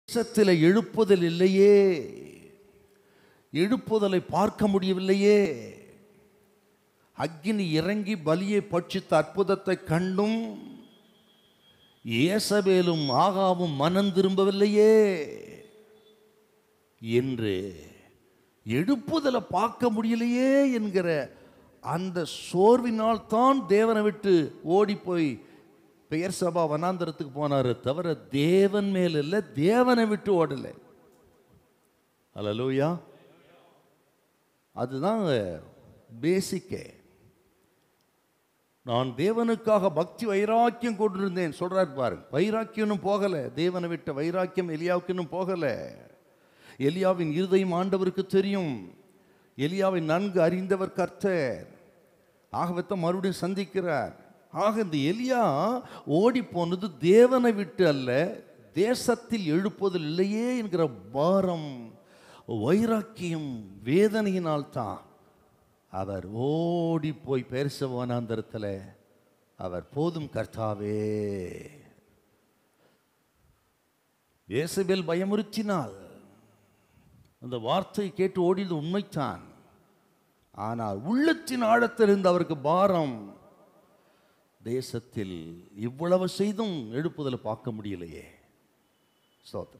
தேசத்தில் எழுப்புதல் இல்லையே எழுப்புதலை பார்க்க முடியவில்லையே அக்கினி இறங்கி பலியை பட்சித்த அற்புதத்தை கண்டும் ஏசபேலும் ஆகாவும் மனம் திரும்பவில்லையே என்று எழுப்புதலை பார்க்க முடியலையே என்கிற அந்த சோர்வினால் தான் தேவனை விட்டு ஓடி போய் பெயர் சபா வனாந்தரத்துக்கு போனாரு தவிர தேவன் மேல் இல்லை தேவனை விட்டு ஓடலை அல்லலூயா அதுதான் பேசிக்கே நான் தேவனுக்காக பக்தி வைராக்கியம் கொண்டிருந்தேன் சொல்றாரு பாருங்க வைராக்கியம் போகல தேவனை விட்ட வைராக்கியம் எலியாவுக்கு போகல எலியாவின் இருதயம் ஆண்டவருக்கு தெரியும் எலியாவை நன்கு அறிந்தவர் கர்த்தர் ஆகவத்தை மறுபடியும் சந்திக்கிறார் ஆக இந்த எலியா ஓடி போனது தேவனை விட்டு அல்ல தேசத்தில் எழுப்புதல் இல்லையே என்கிற பாரம் வைராக்கியம் வேதனையினால் தான் அவர் ஓடி போய் பேரிச வனாந்தரத்தில் அவர் போதும் கர்த்தாவே இயேசபேல் பயமுறுத்தினாள் அந்த வார்த்தை கேட்டு ஓடியது உண்மைத்தான் ஆனால் உள்ளத்தின் ஆழத்திலிருந்து அவருக்கு பாரம் தேசத்தில் இவ்வளவு செய்தும் எழுப்புதலை பார்க்க முடியலையே ஸ்தோத்திரம்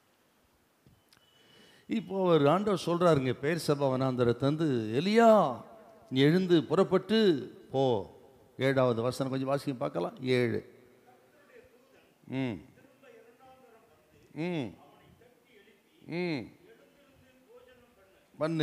இப்போ ஒரு ஆண்டவர் சொல்றாருங்க பேர் சபா வனாந்தரத்தை வந்து எலியா நீ எழுந்து புறப்பட்டு போ ஏழாவது வசனம் கொஞ்சம் வாசிக்க பார்க்கலாம் ஏழு ம் ம் ம் பண்ணு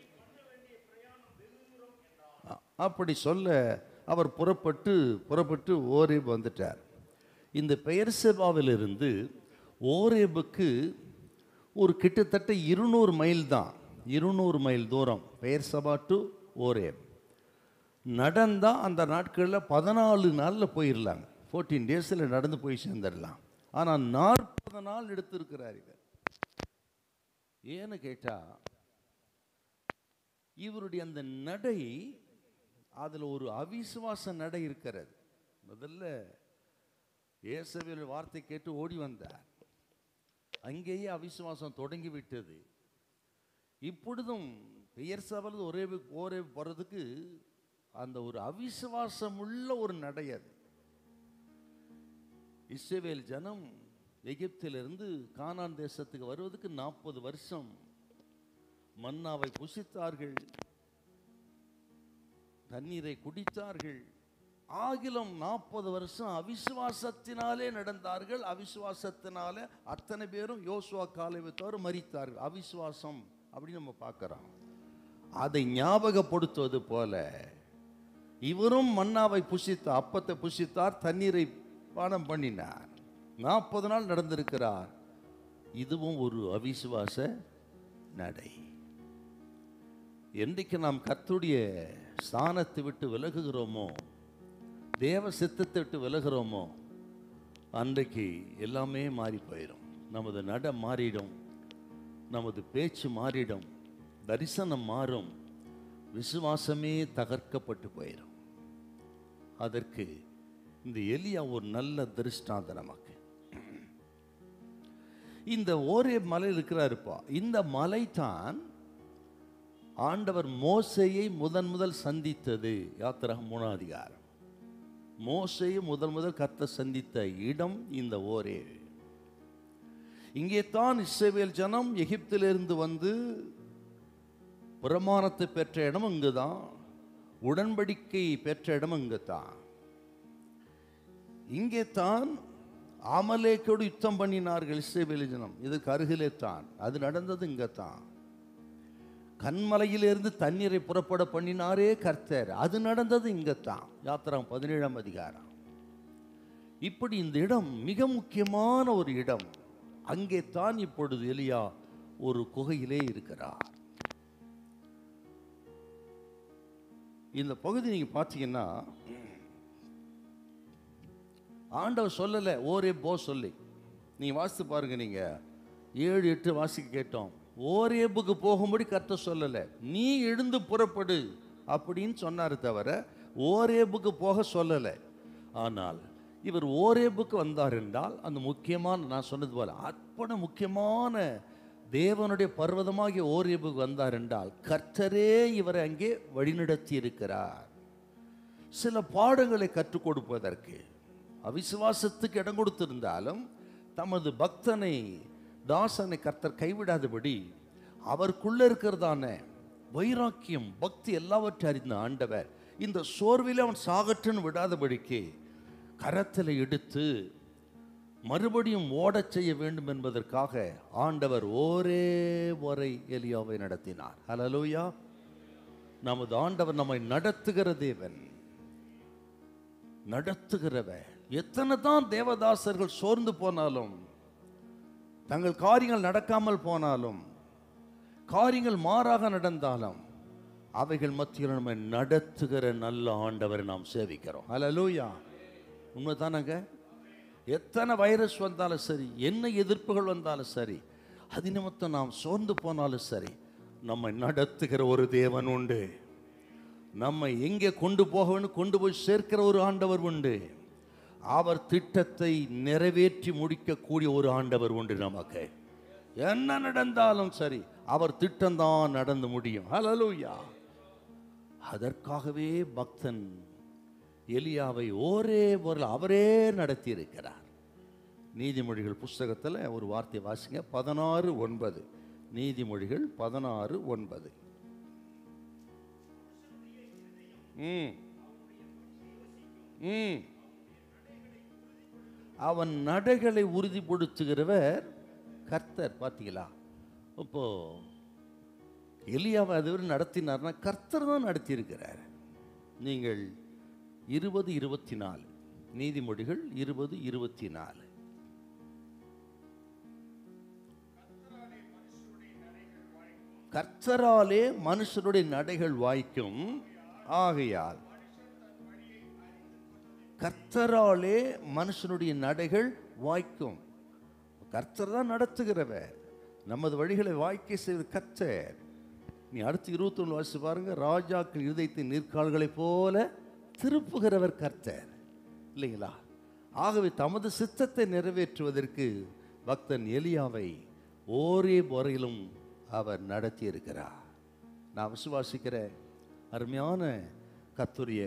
அ- அப்படி சொல்ல அவர் புறப்பட்டு புறப்பட்டு ஓரேப் வந்துட்டார் இந்த பெயர் செபாவிலிருந்து ஓரேபுக்கு ஒரு கிட்டத்தட்ட இருநூறு மைல் தான் இருநூறு மைல் தூரம் பெயர் சபா டு ஓரேப் நடந்தா அந்த நாட்களில் பதினாலு நாளில் போயிடலாங்க ஃபோர்டீன் டேஸில் நடந்து போய் சேர்ந்துடலாம் ஆனால் நாற்பது நாள் எடுத்திருக்கிறார் இவர் ஏன்னு கேட்டால் இவருடைய அந்த நடை அதில் ஒரு அவிசுவாச நடை இருக்கிறது முதல்ல இயேசுவின் வார்த்தை கேட்டு ஓடி வந்தார் அங்கேயே அவிசுவாசம் தொடங்கி விட்டது இப்பொழுதும் பெயர் சபல் ஒரே ஒரே போகிறதுக்கு அந்த ஒரு அவிசுவாசம் உள்ள ஒரு நடை அது இஸ்ரவேல் ஜனம் எகிப்திலிருந்து கானான் தேசத்துக்கு வருவதற்கு நாற்பது வருஷம் மன்னாவை புசித்தார்கள் தண்ணீரை குடித்தார்கள் ஆகிலும் நாற்பது வருஷம் அவிசுவாசத்தினாலே நடந்தார்கள் அவிசுவாசத்தினாலே அத்தனை பேரும் யோசுவா காலை தவிர மறித்தார்கள் அவிசுவாசம் அப்படின்னு நம்ம பார்க்கிறோம் அதை ஞாபகப்படுத்துவது போல இவரும் மன்னாவை புசித்த அப்பத்தை புசித்தார் தண்ணீரை பானம் பண்ணினார் நாற்பது நாள் நடந்திருக்கிறார் இதுவும் ஒரு அவிசுவாச நடை என்றைக்கு நாம் கர்த்தருடைய ஸ்தானத்தை விட்டு விலகுகிறோமோ தேவ சித்தத்தை விட்டு விலகுறோமோ அன்றைக்கு எல்லாமே மாறி போயிடும் நமது நட மாறிடும் நமது பேச்சு மாறிடும் தரிசனம் மாறும் விசுவாசமே தகர்க்கப்பட்டு போயிடும் அதற்கு இந்த எலியா ஒரு நல்ல திருஷ்டாந்த நமக்கு இந்த ஓரே மலை இருக்கிறாருப்பா இந்த மலை தான் ஆண்டவர் மோசையை முதன் முதல் சந்தித்தது யாத்திரா மூணாம் அதிகாரம் மோசையை முதல் முதல் கத்த சந்தித்த இடம் இந்த ஓரே இங்கே தான் இஸ்ரவேல் ஜனம் எகிப்திலிருந்து வந்து பிரமாணத்தை பெற்ற இடம் இங்குதான் உடன்படிக்கை பெற்ற இடம் இங்கு தான் இங்கே தான் ஆமலேக்கோடு யுத்தம் பண்ணினார்கள் இஸ்ரவேல் ஜனம் இதுக்கு அருகிலே தான் அது நடந்தது இங்கே தான் கண்மலையிலிருந்து தண்ணீரை புறப்பட பண்ணினாரே கர்த்தர் அது நடந்தது இங்கே தான் யாத்திரம் பதினேழாம் அதிகாரம் இப்படி இந்த இடம் மிக முக்கியமான ஒரு இடம் அங்கே தான் இப்பொழுது எலியா ஒரு குகையிலே இருக்கிறார் இந்த பகுதி நீங்க பார்த்தீங்கன்னா ஆண்டவர் சொல்லலை ஓரே போ சொல்லி நீங்க வாசித்து பாருங்க நீங்க ஏழு எட்டு வாசிக்க கேட்டோம் ஓரேபுக்கு போகும்படி கத்த சொல்லலை நீ எழுந்து புறப்படு அப்படின்னு சொன்னாரு தவிர ஓரேபுக்கு போக சொல்லலை ஆனால் இவர் ஓரேபுக்கு வந்தார் என்றால் அந்த முக்கியமான நான் சொன்னது போல அற்புத முக்கியமான தேவனுடைய பர்வதமாகிய ஓரேபுக்கு வந்தார் என்றால் கர்த்தரே இவரை அங்கே வழிநடத்தி இருக்கிறார் சில பாடங்களை கற்றுக் கொடுப்பதற்கு அவிசுவாசத்துக்கு இடம் கொடுத்திருந்தாலும் தமது பக்தனை தாசனை கர்த்தர் கைவிடாதபடி அவருக்குள்ள இருக்கிறதான வைராக்கியம் பக்தி எல்லாவற்றையும் அறிந்த ஆண்டவர் இந்த சோர்வில் அவன் சாகற்றுன்னு விடாதபடிக்கு கரத்தில் எடுத்து மறுபடியும் ஓடச் செய்ய வேண்டும் என்பதற்காக ஆண்டவர் ஒரே முறை எலியாவை நடத்தினார் ஹalleluya நமது ஆண்டவர் நம்மை நடத்துகிற தேவன் நடத்துகிறவர் எத்தனை தான் தேவதாசர்கள் சோர்ந்து போனாலும் தங்கள் காரியங்கள் நடக்காமல் போனாலும் காரியங்கள் மாறாக நடந்தாலும் அவைகள் மத்தியில் நம்ம நடத்துகிற நல்ல ஆண்டவரை நாம் சேவிக்கிறோம் ஹalleluya உண்மைதானங்க எத்தனை வைரஸ் வந்தாலும் சரி என்ன எதிர்ப்புகள் வந்தாலும் சரி அது நிமித்தம் நாம் சோர்ந்து போனாலும் சரி நம்மை நடத்துகிற ஒரு தேவன் உண்டு நம்மை எங்கே கொண்டு போக வேண்டும் கொண்டு போய் சேர்க்கிற ஒரு ஆண்டவர் உண்டு அவர் திட்டத்தை நிறைவேற்றி முடிக்கக்கூடிய ஒரு ஆண்டவர் உண்டு நமக்கு என்ன நடந்தாலும் சரி அவர் திட்டம்தான் நடந்து முடியும் ஹalleluya அதற்காகவே பக்தன் எலியாவை ஒரே ஒரு அவரே நடத்தி இருக்கிறார் நீதிமொழிகள் புஸ்தகத்தில் ஒரு வார்த்தை வாசிங்க பதினாறு ஒன்பது நீதிமொழிகள் பதினாறு ஒன்பது ம் ம் அவன் நடைகளை உறுதிப்படுத்துகிறவர் கர்த்தர் பார்த்தீங்களா இப்போ எலியாவை அதுவரை நடத்தினார்னா கர்த்தர் தான் நடத்தியிருக்கிறார் நீங்கள் இருபது இருபத்தி நாலு நீதிமொழிகள் இருபது இருபத்தி நாலு கர்த்தராலே மனுஷருடைய நடைகள் வாய்க்கும் ஆகையால் கர்த்தராலே மனுஷனுடைய நடைகள் வாய்க்கும் கர்த்தர் தான் நடத்துகிறவர் நமது வழிகளை வாய்க்க செய்வது கர்த்தர் நீ அடுத்து இருபத்தொன்று வாசி பாருங்க ராஜாக்கள் இருதயத்தின் நீர்க்கால்களைப் போல திருப்புகிறவர் கர்த்தர் இல்லைங்களா ஆகவே தமது சித்தத்தை நிறைவேற்றுவதற்கு பக்தன் எலியாவை ஒரே முறையிலும் அவர் நடத்தி இருக்கிறார் நான் விசுவாசிக்கிற அருமையான கத்துரிய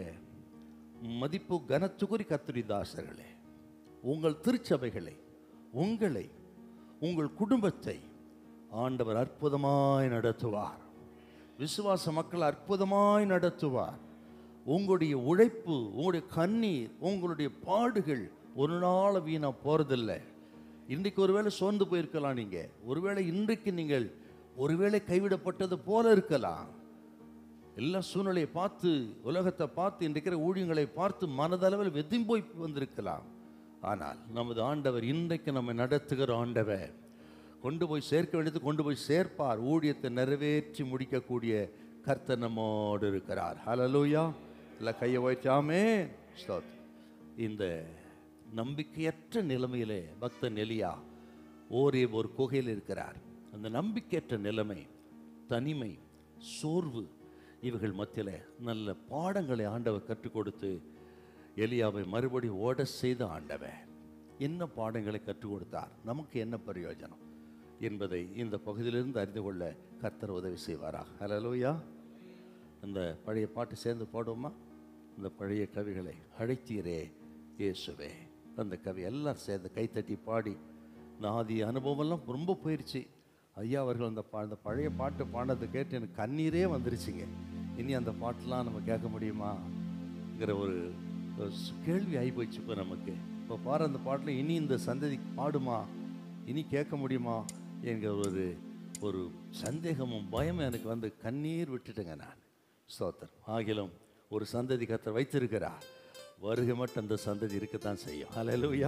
மதிப்பு கனத்துக்குரி கத்துரி தாசர்களே உங்கள் திருச்சபைகளை உங்களை உங்கள் குடும்பத்தை ஆண்டவர் அற்புதமாய் நடத்துவார் விசுவாச மக்கள் அற்புதமாய் நடத்துவார் உங்களுடைய உழைப்பு உங்களுடைய கண்ணீர் உங்களுடைய பாடுகள் ஒரு நாள் வீணா போறதில்லை இன்றைக்கு ஒருவேளை சோர்ந்து போயிருக்கலாம் நீங்க ஒருவேளை இன்றைக்கு நீங்கள் ஒருவேளை கைவிடப்பட்டது போல இருக்கலாம் எல்லா சூழ்நிலையை பார்த்து உலகத்தை பார்த்து இன்றைக்கிற ஊழியங்களை பார்த்து மனதளவில் வெதும்பி போய் வந்திருக்கலாம் ஆனால் நமது ஆண்டவர் இன்றைக்கு நம்மை நடத்துகிற ஆண்டவர் கொண்டு போய் சேர்க்க வேண்டியது கொண்டு போய் சேர்ப்பார் ஊழியத்தை நிறைவேற்றி முடிக்கக்கூடிய கர்த்தர் நம்மோடு இருக்கிறார் ஹalleluya இல்லை கையை வைச்சாமே ஸ்தோத்திரம். இந்த நம்பிக்கையற்ற நிலைமையிலே பக்தன் எலியா ஓரே ஒரு குகையில் இருக்கிறார் அந்த நம்பிக்கையற்ற நிலைமை தனிமை சோர்வு இவைகள் மத்தியில் நல்ல பாடங்களை ஆண்டவர் கற்றுக் கொடுத்து எலியாவை மறுபடி ஓட செய்த ஆண்டவர் என்ன பாடங்களை கற்றுக் கொடுத்தார் நமக்கு என்ன பிரயோஜனம் என்பதை இந்த பகுதியிலிருந்து அறிந்து கொள்ள கர்த்தர் உதவி செய்வாராக ஹalleluya அந்த பழைய பாட்டு சேர்ந்து பாடுவோமா இந்த பழைய கவிகளை அழைத்தீரே இயேசுவே அந்த கவி எல்லாரும் சேர்ந்து கைத்தட்டி பாடி நான் ஆதி அனுபவம்லாம் ரொம்ப போயிடுச்சு ஐயா அவர்கள் அந்த பா அந்த பழைய பாட்டு பாடினதை கேட்டு எனக்கு கண்ணீரே வந்துருச்சுங்க இனி அந்த பாட்டெலாம் நம்ம கேட்க முடியுமாங்கிற ஒரு ஒரு சு- கேள்வி ஆகி போச்சு இப்போ நமக்கு இப்போ பாரு அந்த பாட்டில் இனி இந்த சந்ததி பாடுமா இனி கேட்க முடியுமா என்கிற ஒரு ஒரு சந்தேகமும் பயமும் எனக்கு வந்து கண்ணீர் விட்டுட்டேங்க நான் ஸ்தோத்திரம் ஆகிலும் ஒரு சந்ததி கத்தர் வைத்திருக்கிறார் வருகை மட்டும் அந்த சந்ததி இருக்கத்தான் செய்யும் ஹalleluya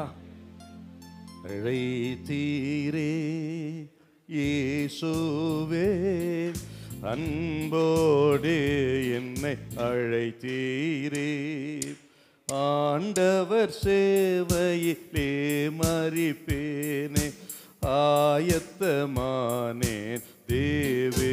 அழைத்தீரே இயேசுவே அன்போடு என்னை அழைத்தீரே ஆண்டவர் சேவையிலே மறிப்பேனே ஆயத்தமானேன் தேவே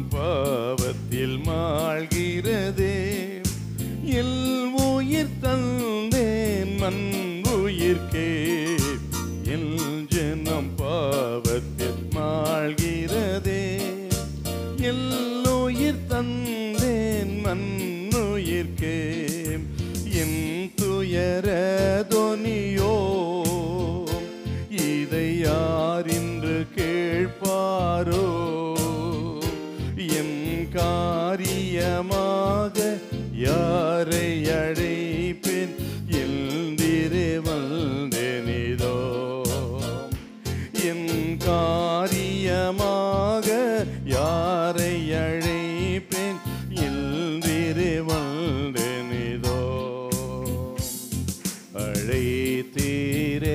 பாவத்தில் மாழ்கிறதே எல் உயிர் தந்தேன் மண் உயிர்க்கே எல் ஜனம் பாவத்தில் மாழ்கிறதே எல்லுயிர் தந்தேன் மண்ணுயிர்க்கே என் துயர தொனியோ இதை யார் இன்று கேட்பாரோ என் காரியமாக யாரை அழைப்பேன் எந்திரே வந்தேனிதோ என் காரியமாக யாரை அழைப்பேன் எந்திரே வந்தேனிதோ அழைத்தீரே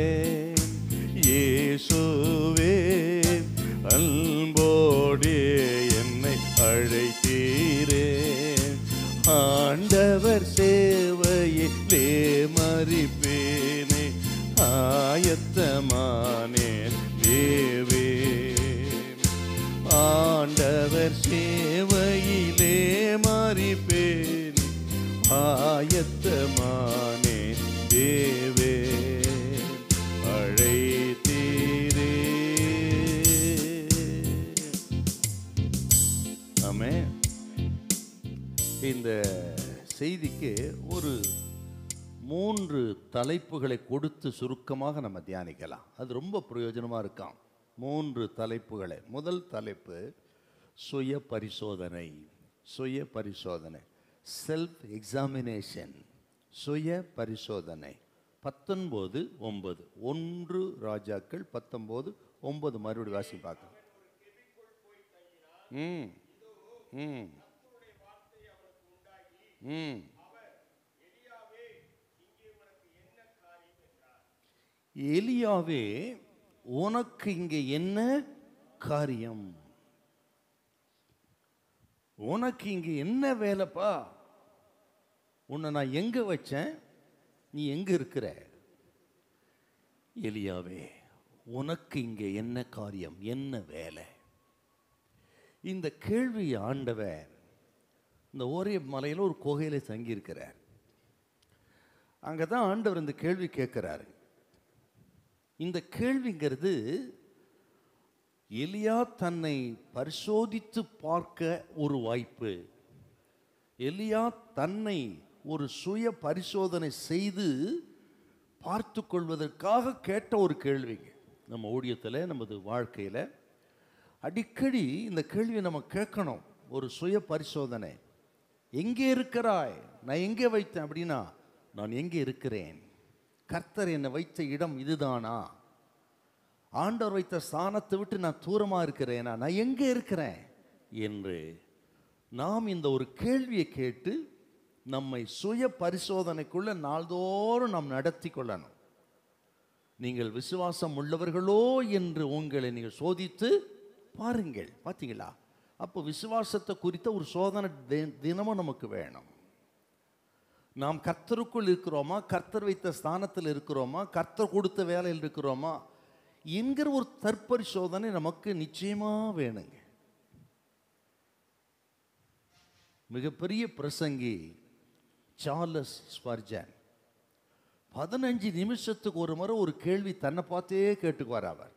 இயேசுவே அன்போடே என்னை அழைத்தீரே ஆண்டவர் சேவையிலே மறிப்பேனே ஆயத்தமானேன் தேவே ஆண்டவர் சேவையிலே மறிப்பேன் ஆயத்தமானே தேவே அழைத்தீரே ஆமே இந்த செய்திக்கு ஒரு மூன்று தலைப்புகளை கொடுத்து சுருக்கமாக நம்ம தியானிக்கலாம் அது ரொம்ப பிரயோஜனமாக இருக்காம் மூன்று தலைப்புகளை முதல் தலைப்பு சுய பரிசோதனை சுய பரிசோதனை செல்ஃப் எக்ஸாமினேஷன் சுய பரிசோதனை பத்தொன்பது ஒன்பது ஒன்று ராஜாக்கள் பத்தொன்பது ஒன்பது மறுபடி வாசி பார்க்கலாம் ம் ம் ம் எலியாவே உனக்கு இங்கே என்ன காரியம் உனக்கு இங்கே என்ன வேலைப்பா உன்னை நான் எங்க வச்சேன் நீ எங்க இருக்கிற எலியாவே உனக்கு இங்கே என்ன காரியம் என்ன வேலை இந்த கேள்வி ஆண்டவர் இந்த ஓரே மலையில் ஒரு குகையில தங்கியிருக்கிறார் அங்கே தான் ஆண்டவர் இந்த கேள்வி கேட்குறாரு இந்த கேள்விங்கிறது எலியா தன்னை பரிசோதித்து பார்க்க ஒரு வாய்ப்பு எலியா தன்னை ஒரு சுய பரிசோதனை செய்து பார்த்து கொள்வதற்காக கேட்ட ஒரு கேள்விங்க நம்ம ஊழியத்தில் நமது வாழ்க்கையில் அடிக்கடி இந்த கேள்வியை நம்ம கேட்கணும் ஒரு சுய பரிசோதனை எங்கே இருக்கிறாய் நான் எங்கே வைத்தேன் அப்படின்னா நான் எங்கே இருக்கிறேன் கர்த்தர் என்னை வைத்த இடம் இதுதானா ஆண்டவர் வைத்த ஸ்தானத்தை விட்டு நான் தூரமாக இருக்கிறேனா நான் எங்கே இருக்கிறேன் என்று நாம் இந்த ஒரு கேள்வியை கேட்டு நம்மை சுய பரிசோதனைக்குள்ள நாள்தோறும் நாம் நடத்தி கொள்ளணும் நீங்கள் விசுவாசம் உள்ளவர்களோ என்று உங்களை நீங்கள் சோதித்து பாருங்கள் பார்த்தீங்களா அப்போ விசுவாசத்தை குறித்த ஒரு சோதனை தி- தினமும் நமக்கு வேணும் நாம் கர்த்தருக்குள் இருக்கிறோமா கர்த்தர் வைத்த ஸ்தானத்தில் இருக்கிறோமா கர்த்தர் கொடுத்த வேலையில் இருக்கிறோமா என்கிற ஒரு தற்பரிசோதனை நமக்கு நிச்சயமா வேணுங்க மிகப்பெரிய பிரசங்கி சார்லஸ் ஸ்பர்ஜன் பதினஞ்சு நிமிஷத்துக்கு ஒரு முறை ஒரு கேள்வி தன்னை பார்த்தே கேட்டுக்குவார் அவர்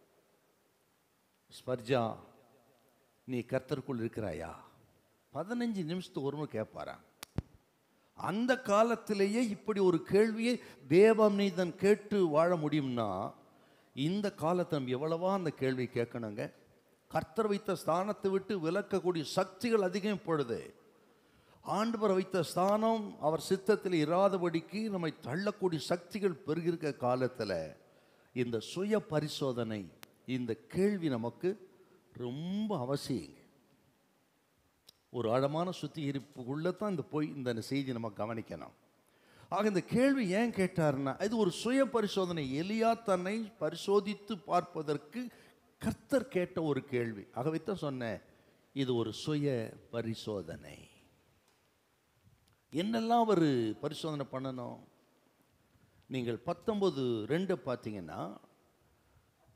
ஸ்பர்ஜா நீ கர்த்தருக்குள் இருக்கிறாயா பதினஞ்சு நிமிஷத்துக்கு ஒரு முறை கேட்பாராம் அந்த காலத்திலேயே இப்படி ஒரு கேள்வியை தேவநீதன் கேட்டு வாழ முடியும்னா இந்த காலத்தை நம்ம எவ்வளவா அந்த கேள்வி கேட்கணுங்க கர்த்தர் வைத்த ஸ்தானத்தை விட்டு விலக்கக்கூடிய சக்திகள் அதிகம் இப்பொழுது ஆண்டவர் வைத்த ஸ்தானம் அவர் சித்தத்தில் இராதபடிக்கு நம்மை தள்ளக்கூடிய சக்திகள் பெருகிருக்க காலத்தில் இந்த சுய பரிசோதனை இந்த கேள்வி நமக்கு ரொம்ப அவசியங்க ஒரு ஆழமான சுத்திகரிப்புக்குள்ளே தான் இந்த போய் இந்த செய்தி நம்ம கவனிக்கணும் ஆக இந்த கேள்வி ஏன் கேட்டாருன்னா இது ஒரு சுய பரிசோதனை எலியா தன்னை பரிசோதித்து பார்ப்பதற்கு கர்த்தர் கேட்ட ஒரு கேள்வி ஆகவே தான் சொன்னேன் இது ஒரு சுய பரிசோதனை என்னெல்லாம் அவர் பரிசோதனை பண்ணணும் நீங்கள் பத்தொன்பது ரெண்டு பார்த்தீங்கன்னா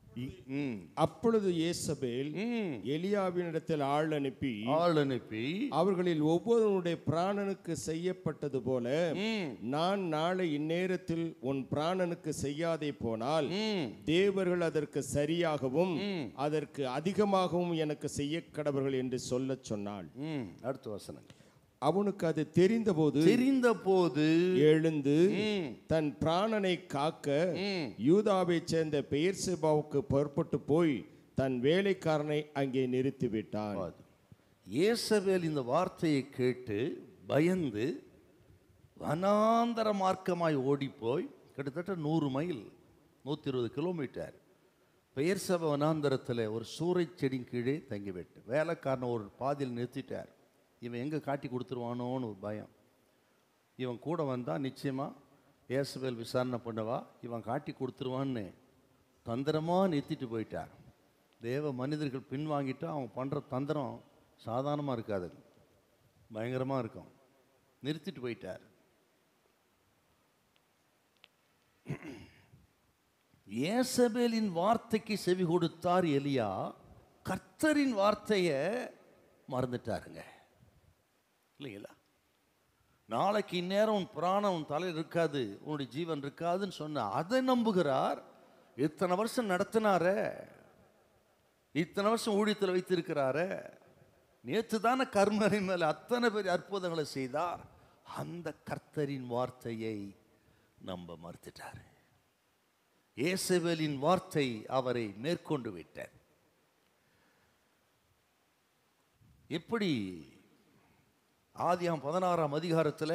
ம் அப்பொழுது ஏசபேல் ம் எலியாவினிடத்தில் ஆள் அனுப்பி ஆள் அனுப்பி அவர்களில் ஒவ்வொருவனுடைய பிராணனுக்கு செய்யப்பட்டது போல ம் நான் நாளை இந்நேரத்தில் உன் பிராணனுக்கு செய்யாதே போனால் ம் தேவர்கள் அதற்கு சரியாகவும் அதற்கு அதிகமாகவும் எனக்கு செய்ய கடவர்கள் என்று சொல்லச் சொன்னாள் ம் அடுத்த வசனங்கள் அவனுக்கு அது தெரிந்தபோது தெரிந்த போது எழுந்து ம் தன் பிராணனை காக்க ம் யூதாவைச் சேர்ந்த பெயர்செபாவுக்கு புறப்பட்டு போய் தன் வேலைக்காரனை அங்கே நிறுத்திவிட்டான் பாது. இயேசபேல் இந்த வார்த்தையை கேட்டு பயந்து வனாந்தர மார்க்கமாய் ஓடிப்போய் கிட்டத்தட்ட நூறு மைல் நூற்றி இருபது கிலோமீட்டர் பெயர் சபை வனாந்தரத்தில் ஒரு சூறை செடி கீழே தங்கிவிட்டு வேலைக்காரனை ஒரு பாதியில் நிறுத்திட்டார் இவன் எங்கே காட்டி கொடுத்துருவானோன்னு ஒரு பயம் இவன் கூட வந்தால் நிச்சயமாக இயேசுவேல் விசாரணை பண்ணவா இவன் காட்டி கொடுத்துருவான்னு தந்திரமாக நிறுத்திட்டு போயிட்டார் தேவ மனிதர்கள் பின்வாங்கிட்டா அவன் பண்ணுற தந்திரம் சாதாரணமாக இருக்காது பயங்கரமாக இருக்கும் நிறுத்திட்டு போயிட்டார் ஏசபேலின் வார்த்தைக்கு செவி கொடுத்தார் எலியா கர்த்தரின் வார்த்தையை மறந்துட்டாருங்க இல்லைங்களா நாளைக்கு இந்நேரம் உன் பிராணம் உன் தலையில் இருக்காது உன்னுடைய ஜீவன் இருக்காதுன்னு சொன்ன அதை நம்புகிறார் இத்தனை வருஷம் நடத்தினாரே இத்தனை வருஷம் ஊழியத்தில் வைத்திருக்கிறாரே நேற்று தானே கர்மரின் மேலே அத்தனை பேர் அற்புதங்களை செய்தார் அந்த கர்த்தரின் வார்த்தையை நம்ப மறுத்துட்டார் இயேசுவேலின் வார்த்தை அவரை மேற்கொண்டு விட்டார் எப்படி ஆதியாம் பதினாறாம் அதிகாரத்தில்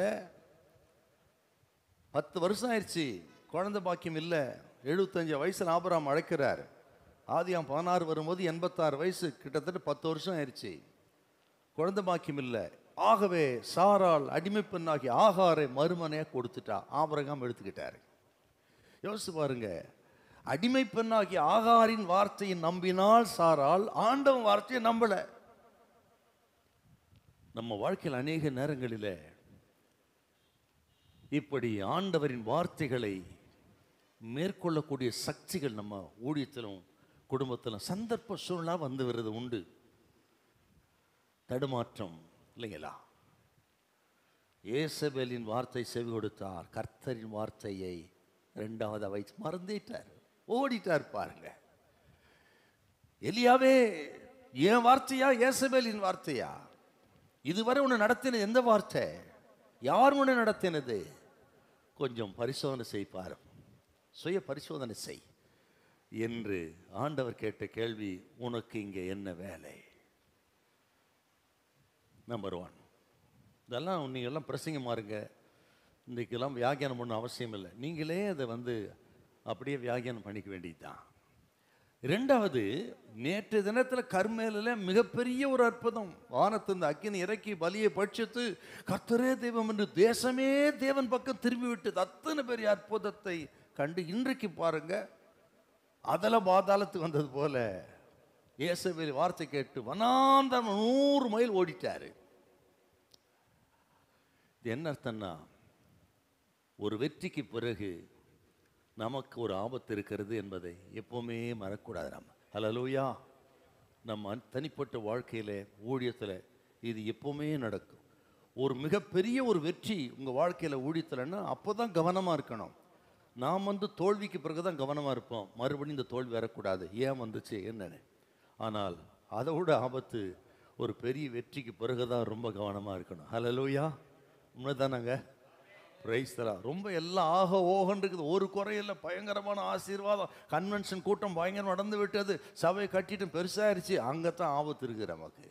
பத்து வருஷம் ஆயிடுச்சு குழந்தை பாக்கியம் இல்லை எழுபத்தஞ்சு வயசில் ஆபராம் அழைக்கிறார் ஆதியாம் பதினாறு வரும்போது எண்பத்தாறு வயசு கிட்டத்தட்ட பத்து வருஷம் ஆயிடுச்சு குழந்தை பாக்கியம் இல்லை ஆகவே சாரால் அடிமை பெண்ணாகி ஆகாரை மறுமனையாக கொடுத்துட்டா ஆபரகாம் எடுத்துக்கிட்டாரு யோசிச்சு பாருங்க அடிமை பெண்ணாகி ஆகாரின் வார்த்தையை நம்பினால் சாரால் ஆண்டவன் வார்த்தையை நம்பலை நம்ம வாழ்க்கையில் அநேக நேரங்களில் இப்படி ஆண்டவரின் வார்த்தைகளை மேற்கொள்ளக்கூடிய சக்திகள் நம்ம ஊழியத்திலும் குடும்பத்திலும் சந்தர்ப்ப சூழ்நிலை வந்து வருது உண்டு தடுமாற்றம் இல்லைங்களா ஏசபேலின் வார்த்தை செவி கொடுத்தார் கர்த்தரின் வார்த்தையை ரெண்டாவது வைத்து மறந்துட்டார் ஓடிட்டார் பாருங்க எலியாவே என் வார்த்தையா ஏசபேலின் வார்த்தையா இதுவரை உன்னை நடத்தினது எந்த வார்த்தை யார் உன்னை நடத்தினது கொஞ்சம் பரிசோதனை செய் பாரு சுய பரிசோதனை செய் என்று ஆண்டவர் கேட்ட கேள்வி உனக்கு இங்கே என்ன வேலை நம்பர் ஒன் இதெல்லாம் நீங்கள் எல்லாம் பிரசங்கம் மாறுங்க இன்றைக்கெல்லாம் வியாக்கியானம் பண்ண அவசியம் இல்லை நீங்களே அதை வந்து அப்படியே வியாக்கியானம் பண்ணிக்க வேண்டியதுதான் ரெண்டாவது நேற்று தினத்தில் கர்மேலில் மிகப்பெரிய ஒரு அற்புதம் வானத்து இந்த அக்கினி இறக்கி பலியை பட்சித்து கர்த்தரே தெய்வம் என்று தேசமே தேவன் பக்கம் திரும்பி விட்டது அத்தனை பெரிய அற்புதத்தை கண்டு இன்றைக்கு பாருங்க அதில் பாதாளத்துக்கு வந்தது போல இயேசுவில் வார்த்தை கேட்டு வனாந்தரம் நூறு மைல் ஓடிட்டாரு இது என்ன அர்த்தம்னா ஒரு வெற்றிக்கு பிறகு நமக்கு ஒரு ஆபத்து இருக்கிறது என்பதை எப்பவுமே மறக்கூடாது நம்ம ஹலலூயா நம்ம தனிப்பட்ட வாழ்க்கையில் ஊழியத்தில் இது எப்பவுமே நடக்கும் ஒரு மிகப்பெரிய ஒரு வெற்றி உங்கள் வாழ்க்கையில் ஊழியத்தில்னா அப்போ தான் கவனமாக இருக்கணும் நாம் வந்து தோல்விக்கு பிறகு தான் கவனமாக இருப்போம் மறுபடியும் இந்த தோல்வி வரக்கூடாது ஏன் வந்துச்சு என்னன்னு ஆனால் அதை விட ஆபத்து ஒரு பெரிய வெற்றிக்கு பிறகு தான் ரொம்ப கவனமாக இருக்கணும் ஹலலூயா உண்மைதானாங்க பிரைஸ் தரா ரொம்ப எல்லாம் ஆக ஓகன் இருக்குது ஒரு குறையில்ல பயங்கரமான ஆசீர்வாதம் கன்வென்ஷன் கூட்டம் பயங்கரம் நடந்து விட்டது சபை கட்டிட்டு பெருசாயிருச்சு அங்கே தான் ஆபத்து இருக்குது நமக்கு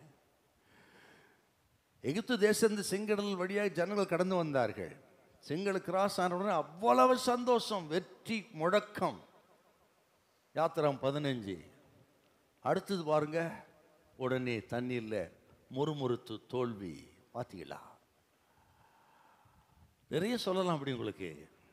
எகிப்து தேசத்து செங்கடல் வழியாக ஜனங்கள் கடந்து வந்தார்கள் செங்கல் கிராஸ் ஆன உடனே அவ்வளவு சந்தோஷம் வெற்றி முழக்கம் யாத்திரம் பதினஞ்சு அடுத்தது பாருங்க உடனே தண்ணீரில் முறுமுறுத்து தோல்வி பார்த்தீங்களா நிறைய சொல்லலாம் அப்படி உங்களுக்கு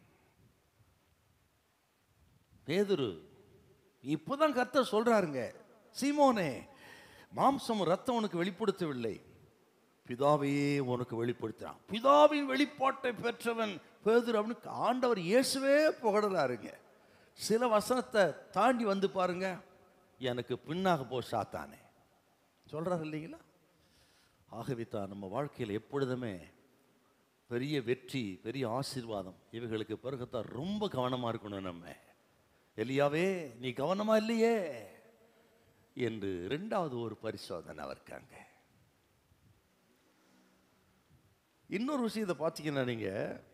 பேதுரு இப்போதான் கர்த்தர் சொல்றாருங்க சீமோனே மாம்சம் ரத்தம் உனக்கு வெளிப்படுத்தவில்லை பிதாவையே உனக்கு வெளிப்படுத்துறான் பிதாவின் வெளிப்பாட்டை பெற்றவன் பேதுரு அப்படின்னு ஆண்டவர் இயேசுவே புகழறாருங்க சில வசனத்தை தாண்டி வந்து பாருங்க எனக்கு பின்னாக போ சாத்தானே சொல்றாரு இல்லைங்களா ஆகவே தான் நம்ம வாழ்க்கையில் எப்பொழுதுமே பெரிய வெற்றி பெரிய ஆசீர்வாதம் இவைகளுக்கு பிறகுத்தான் ரொம்ப கவனமா இருக்கணும் நம்ம எலியாவே நீ கவனமா இல்லையே என்று ரெண்டாவது ஒரு பரிசோதனை அவருக்காங்க இன்னொரு விஷயத்தை பார்த்தீங்கன்னா நீங்க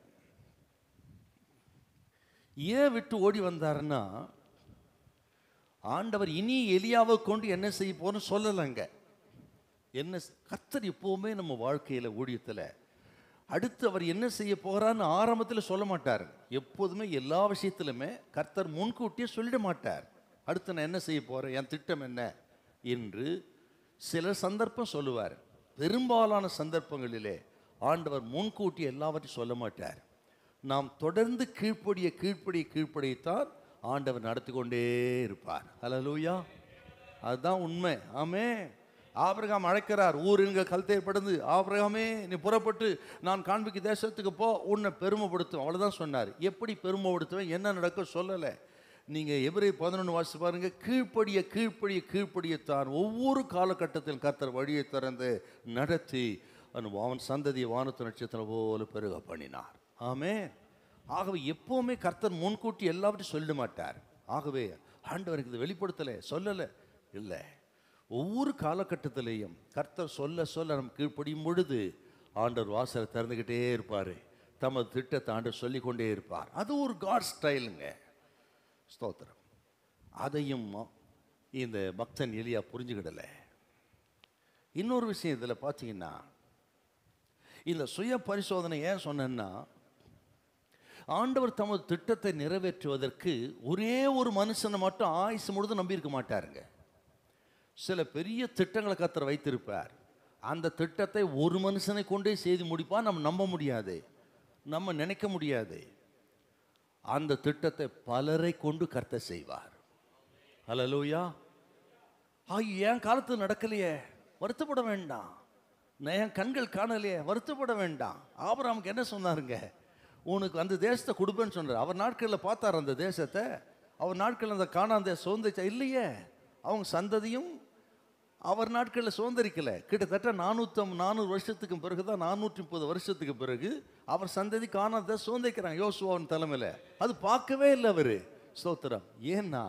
ஏன் விட்டு ஓடி வந்தாருன்னா ஆண்டவர் இனி எலியாவை கொண்டு என்ன செய்ய போறோம்னு சொல்லலைங்க என்ன செ- கர்த்தர் எப்பவுமே நம்ம வாழ்க்கையில ஊழியத்துல அடுத்து அவர் என்ன செய்ய போறான்னு ஆரம்பத்தில் சொல்ல மாட்டார் எப்போதுமே எல்லா விஷயத்திலுமே கர்த்தர் முன்கூட்டியே சொல்லிட மாட்டார் அடுத்து நான் என்ன செய்ய போறேன் என் திட்டம் என்ன என்று சில சந்தர்ப்பம் சொல்லுவார் பெரும்பாலான சந்தர்ப்பங்களிலே ஆண்டவர் முன்கூட்டி எல்லாவற்றையும் சொல்ல மாட்டார் நாம் தொடர்ந்து கீழ்ப்படிய கீழ்ப்படிய கீழ்ப்படியத்தான் ஆண்டவர் நடத்தி கொண்டே இருப்பார் ஹalleluya அதுதான் உண்மை ஆமே ஆபிரகாம் அழைக்கிறார் ஊர் எங்க கல்தேற்படுந்து ஆபிரகாமே நீ புறப்பட்டு நான் காண்பிக்க தேசத்துக்கு போ உன்னை பெருமைப்படுத்தும் அவ்வளவுதான் சொன்னார் எப்படி பெருமைப்படுத்துவேன் என்ன நடக்கும் சொல்லலை நீங்க எவரே பதினொன்று வாசி பாருங்க கீழ்ப்படிய கீழ்ப்படிய கீழ்ப்படியத்தான் ஒவ்வொரு காலகட்டத்தில் கர்த்தர் வழியை திறந்து நடத்தி அவன் அவன் சந்ததியை வானத்து நட்சத்திரம் போல பெருக பண்ணினார் ஆமே ஆகவே எப்பவுமே கர்த்தர் முன்கூட்டி எல்லாவற்றையும் சொல்லிட மாட்டார் ஆகவே ஆண்டவருக்கு இது வெளிப்படுத்தலை சொல்லலை இல்லை ஒவ்வொரு காலகட்டத்திலையும் கர்த்தர் சொல்ல சொல்ல நம்ம கீழ்ப்படியும் பொழுது ஆண்டவர் வாசலை திறந்துக்கிட்டே இருப்பார் தமது திட்டத்தை ஆண்டவர் சொல்லிக் கொண்டே இருப்பார் அது ஒரு காட் ஸ்டைலுங்க ஸ்தோத்திரம் அதையும் இந்த பக்தன் எலியா புரிஞ்சுக்கிடலை இன்னொரு விஷயம் இதில் பார்த்தீங்கன்னா இந்த சுய பரிசோதனை ஏன் சொன்னேன்னா ஆண்டவர் தமது திட்டத்தை நிறைவேற்றுவதற்கு ஒரே ஒரு மனுஷனை மட்டும் ஆயுசு முழுதும் நம்பியிருக்க மாட்டாருங்க சில பெரிய திட்டங்களை கத்தர் வைத்திருப்பார் அந்த திட்டத்தை ஒரு மனுஷனை கொண்டே செய்து முடிப்பா நம்ம நம்ப முடியாது நம்ம நினைக்க முடியாது அந்த திட்டத்தை பலரை கொண்டு கர்த்த செய்வார் ஹalleluya ஆய் என் காலத்து நடக்கலையே வருத்தப்பட வேண்டாம் நான் என் கண்கள் காணலையே வருத்தப்பட வேண்டாம் ஆபிரகாமுக்கு என்ன சொன்னாருங்க உனக்கு அந்த தேசத்தை கொடுப்பேன்னு சொன்னார் அவர் நாட்களில் பார்த்தார் அந்த தேசத்தை அவர் நாட்களில் அந்த காணாந்த சுதந்திரிச்சா இல்லையே அவங்க சந்ததியும் அவர் நாட்களில் சுதந்திரிக்கல கிட்டத்தட்ட நானூற்றம் நானூறு வருஷத்துக்கு பிறகு தான் நானூற்றி முப்பது வருஷத்துக்கு பிறகு அவர் சந்ததி காணாத சுதந்திரிக்கிறாங்க யோசுவாவின் தலைமையில் அது பார்க்கவே இல்லை அவர் ஸ்தோத்திரம் ஏன்னா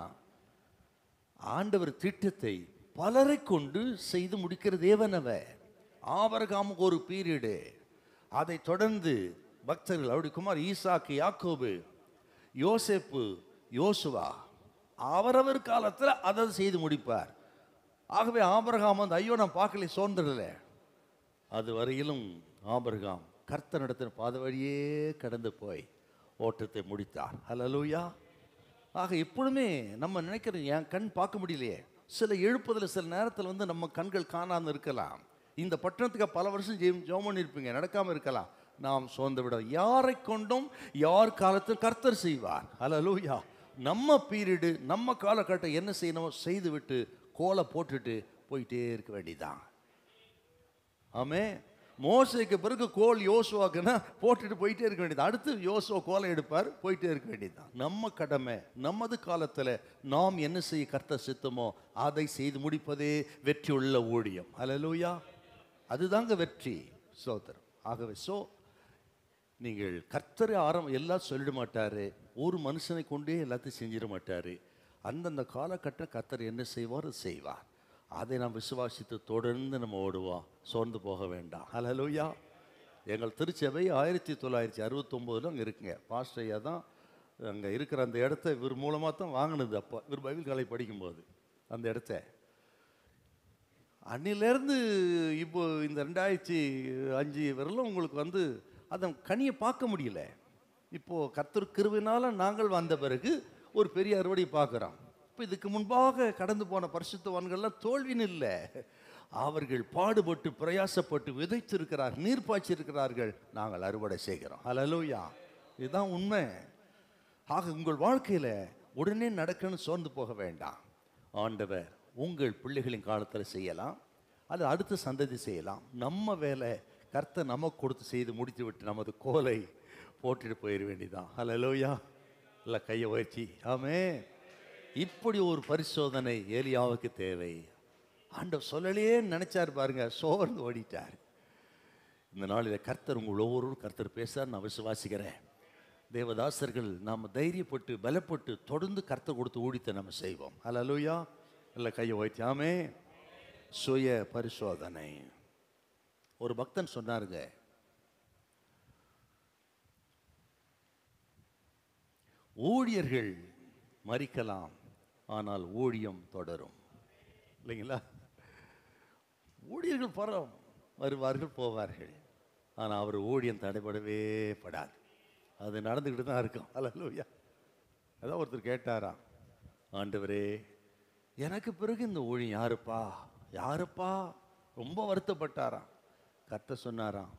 ஆண்டவர் திட்டத்தை பலரை கொண்டு செய்து முடிக்கிற தேவனவர் ஆபரகாமுக்கு ஒரு பீரியடு அதை தொடர்ந்து பக்தர்கள் அவருடைய குமார் ஈசாக்கு யாக்கோபு யோசேப்பு யோசுவா அவரவர் காலத்தில் அதை செய்து முடிப்பார் ஆகவே ஆபரகாம் வந்து ஐயோ நான் பார்க்கல சோர்ந்துடல அது வரையிலும் ஆபரகாம் கர்த்தர் நடத்தின பாத வழியே கடந்து போய் ஓட்டத்தை முடித்தார் ஹalleluya ஆக எப்பொழுதுமே நம்ம நினைக்கிறோம் என் கண் பார்க்க முடியலையே சில எழுப்புதல் சில நேரத்தில் வந்து நம்ம கண்கள் காணாமல் இருக்கலாம் இந்த பட்டணத்துக்கு பல வருஷம் ஜெயம் ஜோமன் இருப்பீங்க நடக்காமல் இருக்கலாம் நாம் சோர்ந்து விட யாரை கொண்டும் யார் காலத்தில் கர்த்தர் செய்வார் ஹalleluya நம்ம பீரியடு நம்ம காலகட்டம் என்ன செய்யணுமோ செய்து விட்டு கோலை போட்டுட்டு போயிட்டே இருக்க வேண்டியதான் ஆமே மோசைக்கு பிறகு கோல் யோசுவாக்குன்னா போட்டுட்டு போயிட்டே இருக்க வேண்டியது அடுத்து யோசுவா கோலை எடுப்பார் போயிட்டே இருக்க வேண்டியதுதான் நம்ம கடமை நமது காலத்தில் நாம் என்ன செய்ய கர்த்த சித்தமோ அதை செய்து முடிப்பதே வெற்றி உள்ள ஊழியம் அல்லேலூயா அதுதாங்க வெற்றி சோதரம் ஆகவே சோ நீங்கள் கர்த்தரை ஆரம் எல்லாம் சொல்லிட மாட்டாரு ஒரு மனுஷனை கொண்டே எல்லாத்தையும் செஞ்சிட மாட்டாரு அந்தந்த காலகட்டம் கர்த்தர் என்ன செய்வார் அது செய்வார் அதை நாம் விசுவாசித்து தொடர்ந்து நம்ம ஓடுவோம் சோர்ந்து போக வேண்டாம் ஹalleluya எங்கள் திருச்சபை ஆயிரத்தி தொள்ளாயிரத்தி அறுபத்தொம்போதில் அங்கே இருக்குங்க பாஸ்டர் ஐயா தான் அங்கே இருக்கிற அந்த இடத்த இவர் மூலமாக தான் வாங்கினது அப்போ இவர் பைபிள் காலை படிக்கும்போது அந்த இடத்த அன்னிலேருந்து இப்போ இந்த ரெண்டாயிரத்தி அஞ்சு வரலும் உங்களுக்கு வந்து அதன் கனியை பார்க்க முடியல இப்போது கர்த்தர் கிருவினால நாங்கள் வந்த பிறகு ஒரு பெரிய அறுவடை பார்க்குறோம் இப்போ இதுக்கு முன்பாக கடந்து போன பரிசுத்தவான்கள்லாம் தோல்வின்னு இல்லை அவர்கள் பாடுபட்டு பிரயாசப்பட்டு விதைத்திருக்கிறார் நீர் பாய்ச்சிருக்கிறார்கள் நாங்கள் அறுவடை செய்கிறோம் ஹalleluya இதுதான் உண்மை ஆக உங்கள் வாழ்க்கையில் உடனே நடக்கணும்னு சோர்ந்து போக வேண்டாம் ஆண்டவர் உங்கள் பிள்ளைகளின் காலத்தில் செய்யலாம் அது அடுத்த சந்ததி செய்யலாம் நம்ம வேலை கர்த்தர் நமக்கு கொடுத்து செய்து முடித்து விட்டு நமது கோலை போட்டுட்டு போயிட வேண்டியதான் ஹalleluya இல்லை கையை உயர்த்தி ஆமே இப்படி ஒரு பரிசோதனை ஏலியாவுக்கு தேவை ஆண்டவர் சொல்லலையே நினைச்சார் பாருங்க சோர்ந்து ஓடிட்டார் இந்த நாளில் கர்த்தர் உங்கள் ஒவ்வொருவரும் கர்த்தர் பேசார் நான் விசுவாசிக்கிறேன் தேவதாசர்கள் நாம் தைரியப்பட்டு பலப்பட்டு தொடர்ந்து கர்த்தர் கொடுத்து ஊழித்தை நம்ம செய்வோம் அல்லலுயா இல்லை கையை வைத்தியாமே சுய பரிசோதனை ஒரு பக்தன் சொன்னாருங்க ஊழியர்கள் மறிக்கலாம் ஆனால் ஊழியம் தொடரும் இல்லைங்களா ஊழியர்கள் பரம் வருவார்கள் போவார்கள் ஆனால் அவர் ஊழியம் தடைபடவே படாது அது நடந்துக்கிட்டு தான் இருக்கும் அல்லூயா அதான் ஒருத்தர் கேட்டாராம் ஆண்டவரே எனக்கு பிறகு இந்த ஊழியம் யாருப்பா யாருப்பா ரொம்ப வருத்தப்பட்டாராம் கத்த சொன்னாராம்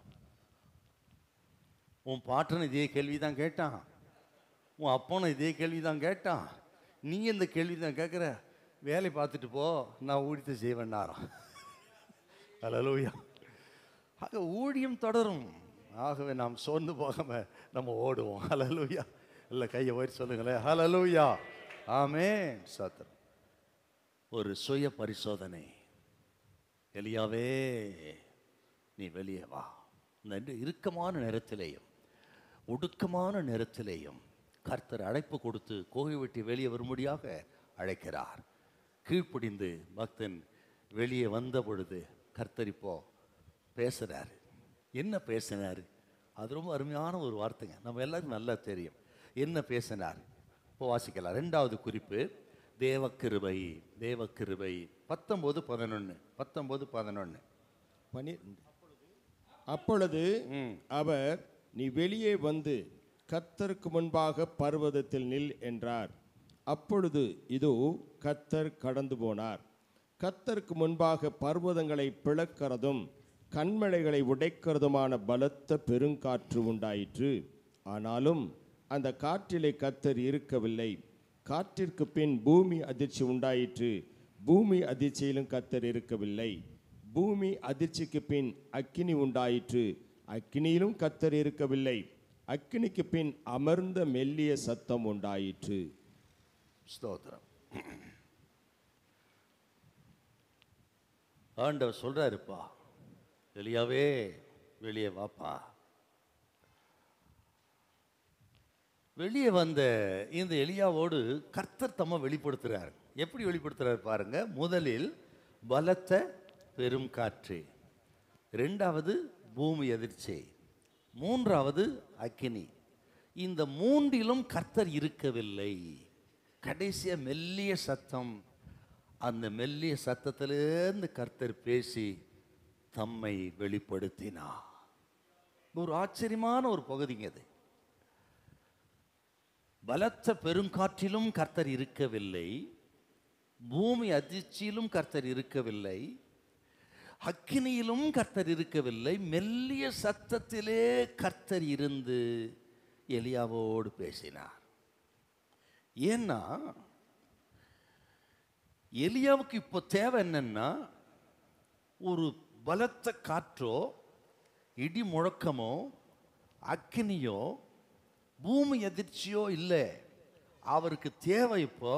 உன் பாட்டன் இதே கேள்வி தான் கேட்டான் உன் அப்பனும் இதே கேள்வி தான் கேட்டான் நீ இந்த கேள்வி தான் கேட்குற வேலை பார்த்துட்டு போ நான் ஊழியத்தை செய்வேன்னாராம் அலலூயா ஆக ஊழியம் தொடரும் ஆகவே நாம் சோர்ந்து போகாம நம்ம ஓடுவோம் ஹலலூயா இல்லை கையை ஓடி சொல்லுங்களேன் ஹலலூயா ஆமே சத்திரம் ஒரு சுய பரிசோதனை எலியாவே நீ வெளியே வா இந்த இறுக்கமான நேரத்திலேயும் ஒடுக்கமான நேரத்திலேயும் கர்த்தர் அழைப்பு கொடுத்து கோகை வெட்டி வெளியே வரும்படியாக அழைக்கிறார் கீழ்ப்படிந்து பக்தன் வெளியே வந்த பொழுது கர்த்தர் இப்போ பேசுகிறாரு என்ன பேசினார் அது ரொம்ப அருமையான ஒரு வார்த்தைங்க நம்ம எல்லாருக்கும் நல்லா தெரியும் என்ன பேசினார் இப்போ வாசிக்கலாம் ரெண்டாவது குறிப்பு தேவக்கிருபை தேவக்கிருபை பத்தொம்போது பதினொன்று பத்தொம்போது பதினொன்று பனிரெண்டு அப்பொழுது அவர் நீ வெளியே வந்து கர்த்தருக்கு முன்பாக பர்வதத்தில் நில் என்றார் அப்பொழுது இதோ கர்த்தர் கடந்து போனார் கர்த்தருக்கு முன்பாக பர்வதங்களை பிளக்கிறதும் கண்மலைகளை உடைக்கிறதுமான பலத்த பெருங்காற்று உண்டாயிற்று ஆனாலும் அந்த காற்றிலே கர்த்தர் இருக்கவில்லை காற்றிற்கு பின் பூமி அதிர்ச்சி உண்டாயிற்று பூமி அதிர்ச்சியிலும் கர்த்தர் இருக்கவில்லை பூமி அதிர்ச்சிக்கு பின் அக்கினி உண்டாயிற்று அக்கினியிலும் கத்தர் இருக்கவில்லை அக்கினிக்கு பின் அமர்ந்த மெல்லிய சத்தம் உண்டாயிற்று ஸ்தோத்திரம் ஆண்டவர் சொல்றாருப்பா எலியாவே வெளியே வாப்பா வெளியே வந்த இந்த எலியாவோடு கர்த்தர் தம்மை வெளிப்படுத்துறார் எப்படி வெளிப்படுத்துறார் பாருங்க முதலில் பலத்த பெரும் காற்று ரெண்டாவது பூமி அதிர்ச்சி மூன்றாவது அக்கினி இந்த மூன்றிலும் கர்த்தர் இருக்கவில்லை கடைசியா மெல்லிய சத்தம் அந்த மெல்லிய சத்தத்திலிருந்து கர்த்தர் பேசி தம்மை வெளிப்படுத்தினார் ஒரு ஆச்சரியமான ஒரு பகுதிங்க அது பலத்த பெருங்காற்றிலும் கர்த்தர் இருக்கவில்லை பூமி அதிர்ச்சியிலும் கர்த்தர் இருக்கவில்லை அக்கினியிலும் கர்த்தர் இருக்கவில்லை மெல்லிய சத்தத்திலே கர்த்தர் இருந்து எலியாவோடு பேசினார் ஏன்னா எலியாவுக்கு இப்போ தேவை என்னன்னா ஒரு பலத்த காற்றோ இடி முழக்கமோ அக்கினியோ பூமி அதிர்ச்சியோ இல்லை அவருக்கு தேவை இப்போ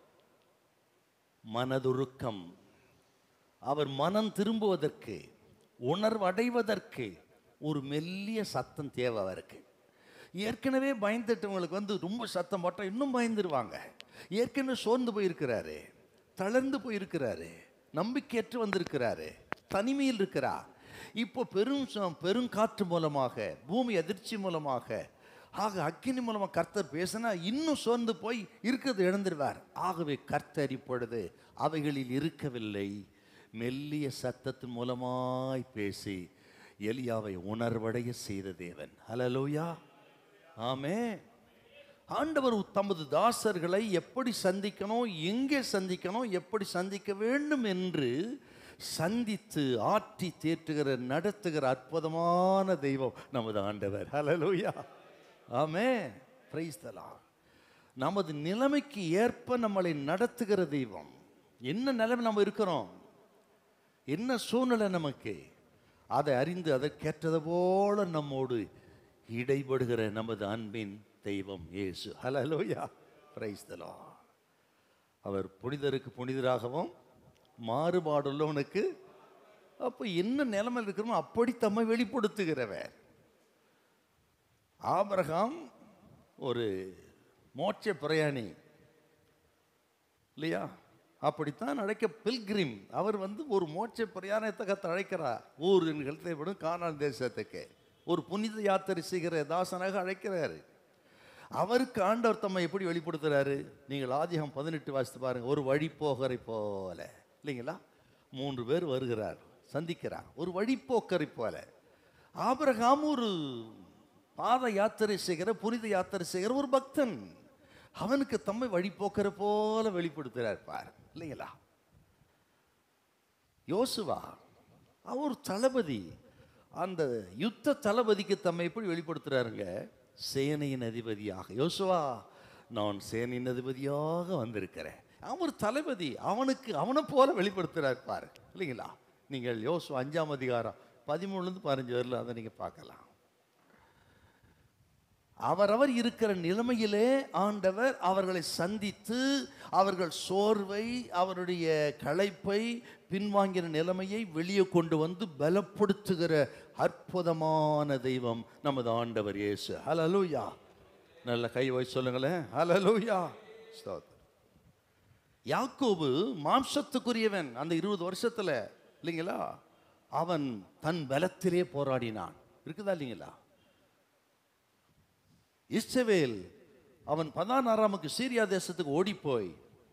மனதுருக்கம் அவர் மனம் திரும்புவதற்கு உணர்வு அடைவதற்கு ஒரு மெல்லிய சத்தம் தேவை அவருக்கு ஏற்கனவே பயந்துட்டவங்களுக்கு வந்து ரொம்ப சத்தம் போட்டால் இன்னும் பயந்துருவாங்க ஏற்கனவே சோர்ந்து போயிருக்கிறாரு தளர்ந்து போயிருக்கிறாரு நம்பிக்கையற்று வந்திருக்கிறாரு தனிமையில் இருக்கிறார் இப்போ பெரும் ச- பெருங்காற்று மூலமாக பூமி அதிர்ச்சி மூலமாக ஆக அக்கினி மூலமாக கர்த்தர் பேசினா இன்னும் சோர்ந்து போய் இருக்கிறது இழந்துருவார் ஆகவே கர்த்தர் இப்பொழுது அவைகளில் இருக்கவில்லை மெல்லிய சத்தத்தின் மூலமாய் பேசி எலியாவை உணர்வடைய செய்த தேவன் ஹலலூயா ஆமே ஆண்டவர் தமது தாசர்களை எப்படி சந்திக்கணும் எங்கே சந்திக்கணும் எப்படி சந்திக்க வேண்டும் என்று சந்தித்து ஆற்றி தேற்றுகிற நடத்துகிற அற்புதமான தெய்வம் நமது ஆண்டவர் ஹலலூயா ஆமே பிரைஸ் நமது நிலைமைக்கு ஏற்ப நம்மளை நடத்துகிற தெய்வம் என்ன நிலைமை நம்ம இருக்கிறோம் என்ன சூழ்நிலை நமக்கு அதை அறிந்து அதற்கேற்றது போல நம்மோடு இடைபடுகிற நமது அன்பின் தெய்வம் இயேசு ஹalleluya பிரைஸ் தி லார்ட் அவர் புனிதருக்கு புனிதராகவும் மாறுபாடுள்ளவனுக்கு அப்போ என்ன நிலைமையில் இருக்கிறோமோ அப்படி தம்மை வெளிப்படுத்துகிறவர் ஆபிரகாம் ஒரு மோட்ச பிரயாணி இல்லையா அப்படித்தான் அழைக்க பில்கிரிம் அவர் வந்து ஒரு மோட்ச பிரயாணத்தை கத்த அழைக்கிறார் ஊர் நிகழ்த்தை விடும் கானான் தேசத்துக்கு ஒரு புனித யாத்திரை செய்கிற தாசனாக அழைக்கிறாரு அவருக்கு ஆண்டவர் தம்மை எப்படி வெளிப்படுத்துறாரு நீங்கள் ஆதிகம் பதினெட்டு வாசித்து பாருங்க ஒரு வழிப்போகரை போல இல்லைங்களா மூன்று பேர் வருகிறார் சந்திக்கிறார் ஒரு வழிப்போக்கரை போல ஆபிரகாம் ஒரு பாத யாத்திரை செய்கிற புனித யாத்திரை செய்கிற ஒரு பக்தன் அவனுக்கு தம்மை வழிபோக்கரை போல வெளிப்படுத்துகிறார் பார் இல்லைங்களா யோசுவா அவர் தளபதி அந்த யுத்த தளபதிக்கு தம்மை எப்படி வெளிப்படுத்துறாருங்க சேனையின் அதிபதியாக யோசுவா நான் சேனையின் அதிபதியாக வந்திருக்கிறேன் அவன் ஒரு தளபதி அவனுக்கு அவனை போல வெளிப்படுத்துறார் பாரு இல்லைங்களா நீங்கள் யோசுவா அஞ்சாம் அதிகாரம் பதிமூணுலேருந்து பதினஞ்சு வரல அதை நீங்கள் பார்க்கலாம் அவரவர் இருக்கிற நிலைமையிலே ஆண்டவர் அவர்களை சந்தித்து அவர்கள் சோர்வை அவருடைய களைப்பை பின்வாங்கின நிலைமையை வெளியே கொண்டு வந்து பலப்படுத்துகிற அற்புதமான தெய்வம் நமது ஆண்டவர் இயேசு ஹலலூயா நல்ல கை வை சொல்லுங்களேன் ஹலலூயா ஸ்தோத்திரம் யாக்கோபு மாம்சத்துக்குரியவன் அந்த இருபது வருஷத்துல இல்லைங்களா அவன் தன் பலத்திலே போராடினான் இருக்குதா இல்லைங்களா இஸ்ரவேல் அவன் பதினாறாமுக்கு சீரியா தேசத்துக்கு ஓடிப்போய்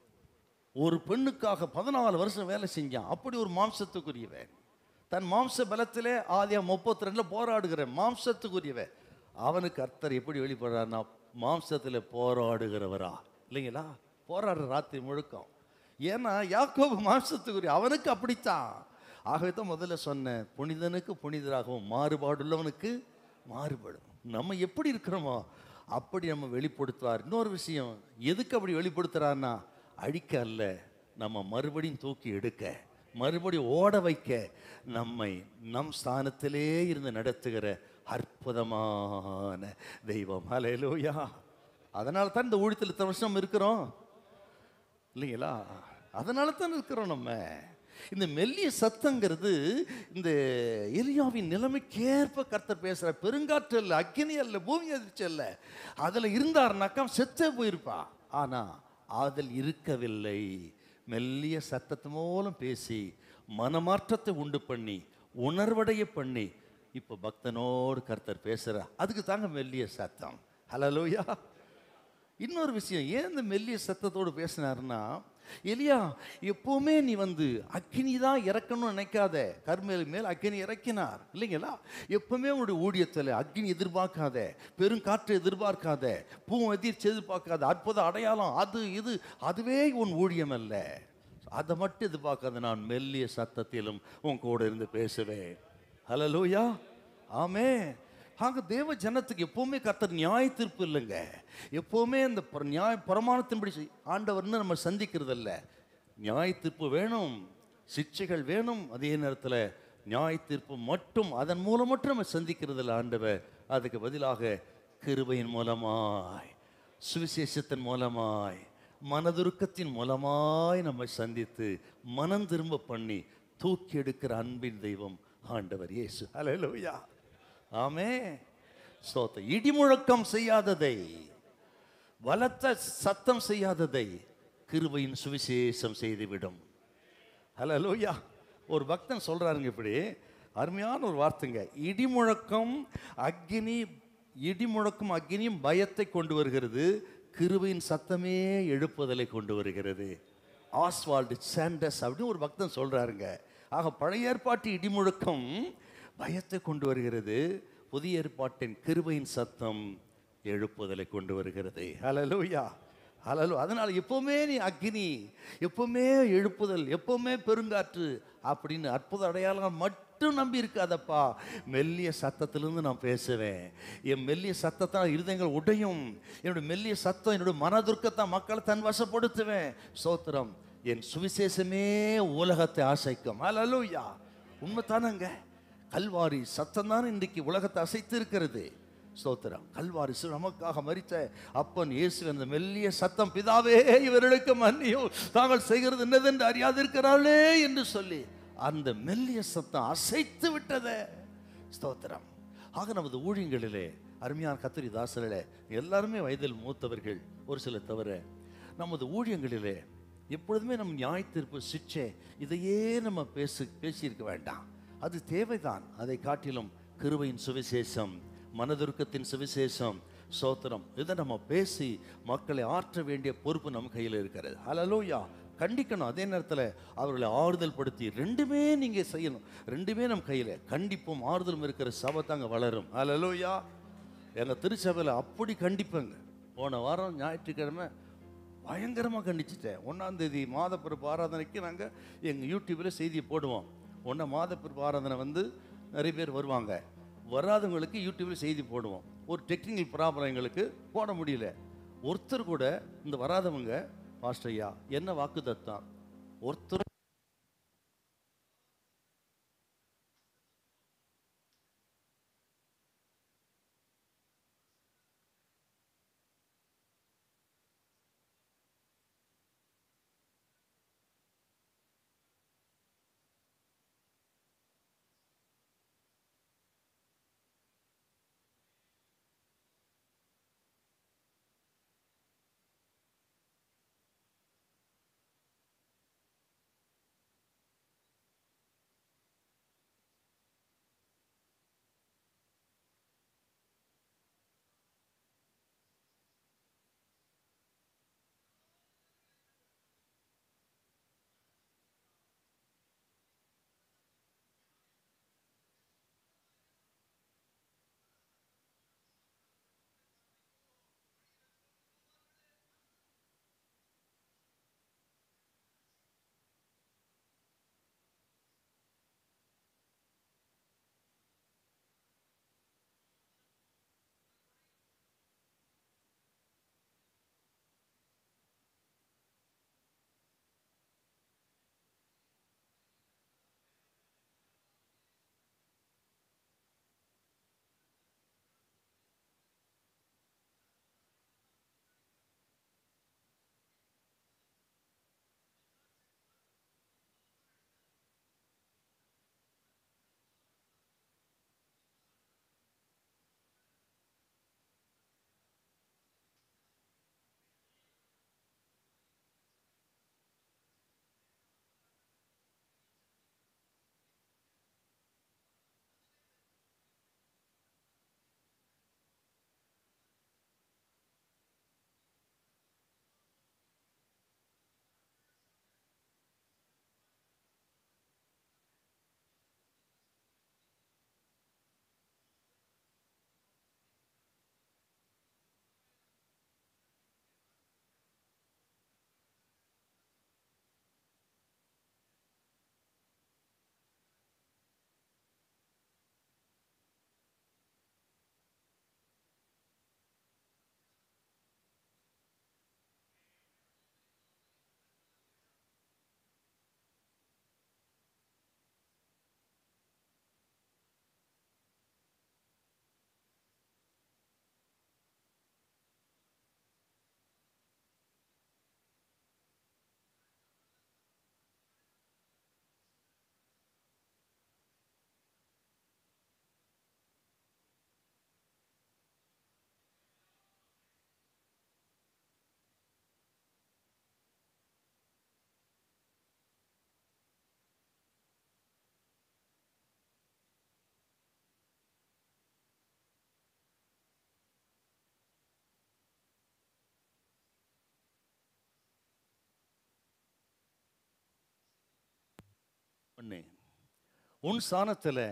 ஒரு பெண்ணுக்காக பதினாலு வருஷம் வேலை செஞ்சான் அப்படி ஒரு மாம்சத்துக்குரியவன் தன் மாம்ச பலத்திலே ஆதியா முப்பத்தி ரெண்டுல போராடுகிற மாம்சத்துக்குரியவன் அவனுக்கு அர்த்தர் எப்படி வெளிப்படுறாருன்னா மாம்சத்தில் போராடுகிறவரா இல்லைங்களா போராடுற ராத்திரி முழுக்கம் ஏன்னா யாக்கோபு மாம்சத்துக்குரிய அவனுக்கு அப்படித்தான் ஆகவே தான் முதல்ல சொன்னேன் புனிதனுக்கு புனிதராகவும் மாறுபாடுள்ளவனுக்கு மாறுபடும் நம்ம எப்படி இருக்கிறோமோ அப்படி நம்ம வெளிப்படுத்துவார் இன்னொரு விஷயம் எதுக்கு அப்படி வெளிப்படுத்துறாருன்னா அழிக்க அல்ல நம்ம மறுபடியும் தூக்கி எடுக்க மறுபடியும் ஓட வைக்க நம்மை நம் ஸ்தானத்திலே இருந்து நடத்துகிற அற்புதமான தெய்வம் ஹalleluya அதனால தான் இந்த ஊழியத்தில் இத்தனை வருஷம் நம்ம இருக்கிறோம் இல்லைங்களா அதனால தான் இருக்கிறோம் நம்ம இந்த மெல்லிய சத்தங்கிறது இந்த எலியாவின் நிலைமைக்கேற்ப கர்த்தர் பேசுற பெருங்காற்று அல்ல அக்கினி அல்ல பூமி அதிர்ச்சி அல்ல அதில் இருந்தாருனாக்கா செத்தே போயிருப்பா ஆனா அதில் இருக்கவில்லை மெல்லிய சத்தத்து மூலம் பேசி மனமாற்றத்தை உண்டு பண்ணி உணர்வடைய பண்ணி இப்போ பக்தனோடு கர்த்தர் பேசுற அதுக்கு தாங்க மெல்லிய சத்தம் ஹலலோயா இன்னொரு விஷயம் ஏன் இந்த மெல்லிய சத்தத்தோடு பேசினாருன்னா எலியா எப்பவுமே நீ வந்து அக்கினி தான் இறக்கணும்னு நினைக்காத கர்மேல் மேல் அக்கினி இறக்கினார் இல்லைங்களா எப்பவுமே உன்னுடைய ஊழியத்தில் அக்கினி எதிர்பார்க்காத பெருங்காற்று எதிர்பார்க்காத பூ எதிர்ச்சி எதிர்பார்க்காத அற்புத அடையாளம் அது இது அதுவே உன் ஊழியம் அல்ல அதை மட்டும் எதிர்பார்க்காத நான் மெல்லிய சத்தத்திலும் உன் கூட இருந்து பேசுவேன் ஹலலூயா ஆமே ஆக தேவ ஜனத்துக்கு எப்பவுமே கர்த்தர் நியாய தீர்ப்பு இல்லைங்க எப்பவுமே இந்த பர- நியாய பிரமாணத்தின்படி செய்- ஆண்டவர்னு நம்ம சந்திக்கிறது இல்ல நியாய தீர்ப்பு வேணும் சிக்ஷைகள் வேணும் அதே நேரத்தில் நியாய தீர்ப்பு மட்டும் அதன் மூலம் மட்டும் நம்ம சந்திக்கிறது இல்லை ஆண்டவர் அதுக்கு பதிலாக கிருபையின் மூலமாய் சுவிசேஷத்தின் மூலமாய் மனதுருக்கத்தின் மூலமாய் நம்மை சந்தித்து மனம் திரும்ப பண்ணி தூக்கி எடுக்கிற அன்பின் தெய்வம் ஆண்டவர் இயேசு ஹalleluya ஆமே ஸ்தோத்திரம் இடி முழக்கம் செய்யாததை பலத்த சத்தம் செய்யாததை கிருபையின் சுவிசேஷம் செய்துவிடும் ஹலலூயா ஒரு பக்தன் சொல்றாருங்க இப்படி அருமையான ஒரு வார்த்தைங்க இடி முழக்கம் அக்னி இடி முழக்கம் அக்னியும் பயத்தை கொண்டு வருகிறது கிருபையின் சத்தமே எழுப்புதலை கொண்டு வருகிறது ஆஸ்வால்டு சாண்டஸ் அப்படின்னு ஒரு பக்தன் சொல்றாருங்க ஆக பழைய ஏற்பாட்டு இடிமுழக்கம் பயத்தை கொண்டு வருகிறது புதிய ஏற்பாட்டின் கிருபையின் சத்தம் எழுப்புதலை கொண்டு வருகிறது ஹalleluya ஹலலு அதனால எப்பவுமே நீ அக்னி எப்பவுமே எழுப்புதல் எப்பவுமே பெருங்காற்று அப்படின்னு அற்புத அடையாளம் மட்டும் நம்பி இருக்காதப்பா மெல்லிய சத்தத்திலிருந்து நான் பேசுவேன் என் மெல்லிய சத்தத்தால் இருதயங்கள் உடையும் என்னுடைய மெல்லிய சத்தம் என்னுடைய மனதுர்க்கத்தை மக்களை தன் வசப்படுத்துவேன் சோத்திரம் என் சுவிசேஷமே உலகத்தை ஆசைக்கும் ஹalleluya உண்மை தானங்க கல்வாரி சத்தம் தான் இன்றைக்கு உலகத்தை அசைத்து இருக்கிறது ஸ்தோத்திரம் கல்வாரி சிறு நமக்காக மரித்த அப்பன் இயேசு அந்த மெல்லிய சத்தம் பிதாவே இவர்களுக்கு மன்னியோ தாங்கள் செய்கிறது என்னதென்று அறியாதிருக்கிறாளே என்று சொல்லி அந்த மெல்லிய சத்தம் அசைத்து விட்டதே ஸ்தோத்திரம் ஆக நமது ஊழியங்களிலே அருமையான கத்திரி தாசர்களே எல்லாருமே வயதில் மூத்தவர்கள் ஒரு சில தவிர நமது ஊழியங்களிலே எப்பொழுதுமே நம் நியாய தீர்ப்பு சிக்ஷை இதையே நம்ம பேசு பேசியிருக்க வேண்டாம் அது தேவைதான் அதை காட்டிலும் கிருபையின் சுவிசேஷம் மனதுருக்கத்தின் சுவிசேஷம் சோத்திரம் இதை நம்ம பேசி மக்களை ஆற்ற வேண்டிய பொறுப்பு நம்ம கையில் இருக்கிறது ஹalleluya கண்டிக்கணும் அதே நேரத்தில் அவர்களை ஆறுதல் படுத்தி ரெண்டுமே நீங்கள் செய்யணும் ரெண்டுமே நம்ம கையில் கண்டிப்பும் ஆறுதலும் இருக்கிற சபை தாங்க வளரும் ஹalleluya எங்கள் திருச்சபையில் அப்படி கண்டிப்பேங்க போன வாரம் ஞாயிற்றுக்கிழமை பயங்கரமாக கண்டிச்சிட்டேன் ஒன்றாந்தேதி மாதப்பிறப்பு ஆராதனைக்கு நாங்கள் எங்கள் யூடியூப்பில் செய்தியை போடுவோம் ஒன்றா மாதப்பிறப்பு ஆராதனை வந்து நிறைய பேர் வருவாங்க வராதவங்களுக்கு யூடியூப்பில் செய்தி போடுவோம் ஒரு டெக்னிக்கல் ப்ராப்ளம் எங்களுக்கு போட முடியல ஒருத்தர் கூட இந்த வராதவங்க பாஸ்டர் ஐயா என்ன வாக்கு தத்தம் ஒருத்தர் ஒன்று உன் ஸ்தானத்தில்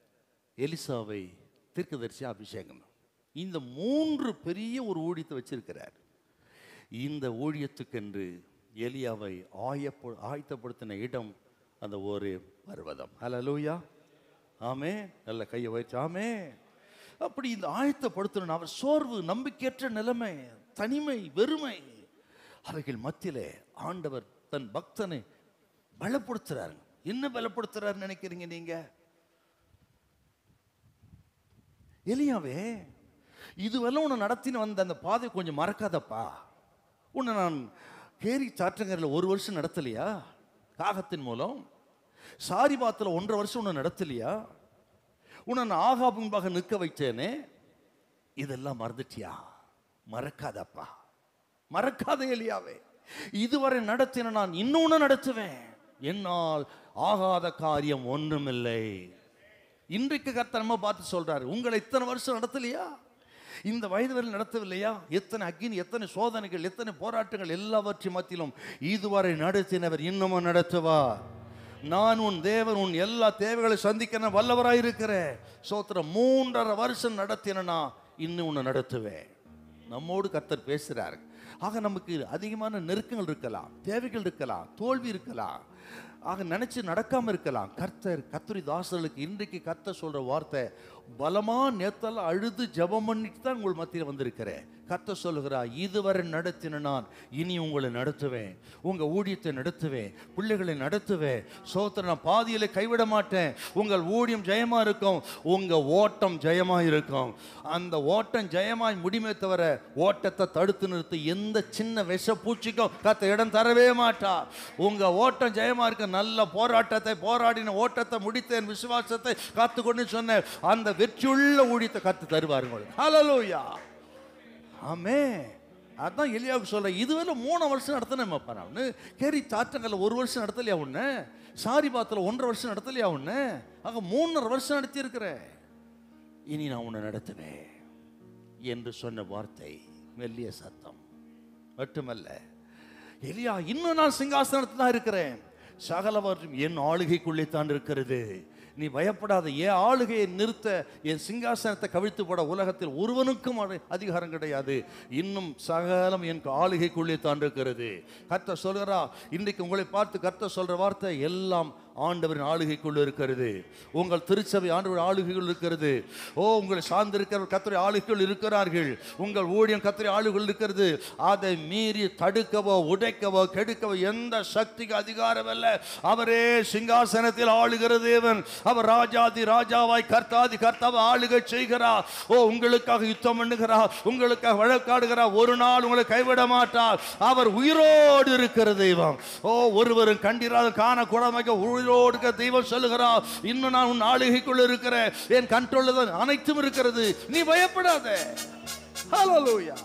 எலிசாவை தீர்க்கதரிசி அபிஷேகம் இந்த மூன்று பெரிய ஒரு ஊழியத்தை வச்சிருக்கிறார் இந்த ஊழியத்துக்கென்று எலியாவை ஆயப்ப ஆயத்தப்படுத்தின இடம் அந்த ஒரு பர்வதம் ஹalleluya ஆமே நல்ல கையை வச்சு ஆமே அப்படி இந்த ஆயத்தப்படுத்தணும் அவர் சோர்வு நம்பிக்கையற்ற நிலைமை தனிமை வெறுமை அவைகள் மத்தியிலே ஆண்டவர் தன் பக்தனை பலப்படுத்துறாரு என்ன பலப்படுத்துறாரு நினைக்கிறீங்க நீங்க எலியாவே இதுவெல்லாம் உன்னை நடத்தின்னு வந்த அந்த பாதை கொஞ்சம் மறக்காதப்பா உன்னை நான் கேரி சாற்றங்கரில் ஒரு வருஷம் நடத்தலையா காகத்தின் மூலம் சாரிபாத்தில் ஒன்றரை வருஷம் உன்னை நடத்தலையா உன்னை நான் ஆகா முன்பாக நிற்க வைத்தேனே இதெல்லாம் மறந்துட்டியா மறக்காதப்பா மறக்காத எலியாவே இதுவரை நடத்தின நான் இன்னொன்னு நடத்துவேன் என்னால் ஆகாத காரியம் ஒன்றுமில்லை இன்றைக்கு கர்த்தர் நம்ம பார்த்து சொல்றாரு உங்களை இத்தனை வருஷம் நடத்தலையா இந்த வயது வரை நடத்தவில்லையா எத்தனை அக்கினி எத்தனை சோதனைகள் எத்தனை போராட்டங்கள் எல்லாவற்றின் மத்தியிலும் இதுவரை நடத்தினவர் இன்னமும் நடத்துவார் நான் உன் தேவன் உன் எல்லா தேவைகளை சந்திக்க நான் வல்லவராய் இருக்கிறேன் சோத்திரம் மூன்றரை வருஷம் நடத்தினா இன்னும் உன்னை நடத்துவேன் நம்மோடு கர்த்தர் பேசுறாரு ஆக நமக்கு அதிகமான நெருக்கங்கள் இருக்கலாம் தேவைகள் இருக்கலாம் தோல்வி இருக்கலாம் ஆக நினைச்சு நடக்காம இருக்கலாம் கர்த்தர் கத்துரி தாசர்களுக்கு இன்றைக்கு கர்த்தர் சொல்ற வார்த்தை பலமா நேத்தெல்லாம் அழுது ஜெபம் பண்ணிட்டு தான் உங்கள் மத்தியில் வந்திருக்கிறேன் கர்த்தர் சொல்லுகிறா இதுவரை நடத்தின நான் இனி உங்களை நடத்துவேன் உங்க ஊழியத்தை நடத்துவேன் பிள்ளைகளை நடத்துவேன் சோத்திர நான் பாதியில கைவிட மாட்டேன் உங்கள் ஊழியம் ஜெயமா இருக்கும் உங்க ஓட்டம் ஜெயமா இருக்கும் அந்த ஓட்டம் ஜெயமாய் முடியுமே தவிர ஓட்டத்தை தடுத்து நிறுத்தி எந்த சின்ன விஷ பூச்சிக்கும் கத்த இடம் தரவே மாட்டா உங்க ஓட்டம் ஜெயமா இருக்க நல்ல போராட்டத்தை போராடின ஓட்டத்தை முடித்தேன் விசுவாசத்தை காத்துக்கொண்டு சொன்னேன் அந்த வெற்றியுள்ள ஊழியத்தை கத்து தருவார் உங்களுக்கு ஹalleluya ஆமே அதான் எலியாவுக்கு சொல்ல இதுவரை மூணு வருஷம் நடத்தினேன்ப்பா நான் கேரி சாற்றங்கல்ல ஒரு வருஷம் நடத்தலையா ஒன்று சாரி பாத்தில் ஒன்றரை வருஷம் நடத்தலையா ஒன்று ஆக மூணரை வருஷம் நடத்தியிருக்கிறேன் இனி நான் உன்னை நடத்துவேன் என்று சொன்ன வார்த்தை மெல்லிய சத்தம் மட்டுமல்ல எலியா இன்னும் நான் சிங்காசனத்தில் தான் இருக்கிறேன் சகலவற்றும் என் ஆளுகைக்குள்ளே தான் இருக்கிறது நீ பயப்படாத என் ஆளுகையை நிறுத்த என் சிங்காசனத்தை கவிழ்த்து போட உலகத்தில் ஒருவனுக்கும் அதி- அதிகாரம் கிடையாது இன்னும் சகலம் என் ஆளுகைக்குள்ளே தான் இருக்கிறது கர்த்தர் சொல்கிறா இன்றைக்கு உங்களை பார்த்து கர்த்தர் சொல்ற வார்த்தை எல்லாம் ஆண்டவரின் ஆளுகைக்குள் இருக்கிறது உங்கள் திருச்சபை ஆண்டவர் ஆளுகைக்குள் இருக்கிறது ஓ உங்களை சார்ந்திருக்கிற கத்திரை ஆளுகைக்குள் இருக்கிறார்கள் உங்கள் ஊழியம் கத்திரை ஆளுகள் இருக்கிறது அதை மீறி தடுக்கவோ உடைக்கவோ கெடுக்கவோ எந்த சக்திக்கு அதிகாரம் அல்ல அவரே சிங்காசனத்தில் ஆளுகிற தேவன் அவர் ராஜாதி ராஜாவாய் கர்த்தாதி கர்த்தாவை ஆளுகை செய்கிறார் ஓ உங்களுக்காக யுத்தம் பண்ணுகிறார் உங்களுக்காக வழக்காடுகிறார் ஒரு நாள் உங்களை கைவிட மாட்டார் அவர் உயிரோடு இருக்கிற தெய்வம் ஓ ஒருவரும் கண்டிராத காண குடமைக்க உயிரோடு இருக்கிற தெய்வம் சொல்லுகிறார் இன்னும் நான் உன் ஆளுகைக்குள்ள இருக்கிறேன் என் கண்ட்ரோல்ல தான் அனைத்தும் இருக்கிறது நீ பயப்படாத ஹalleluya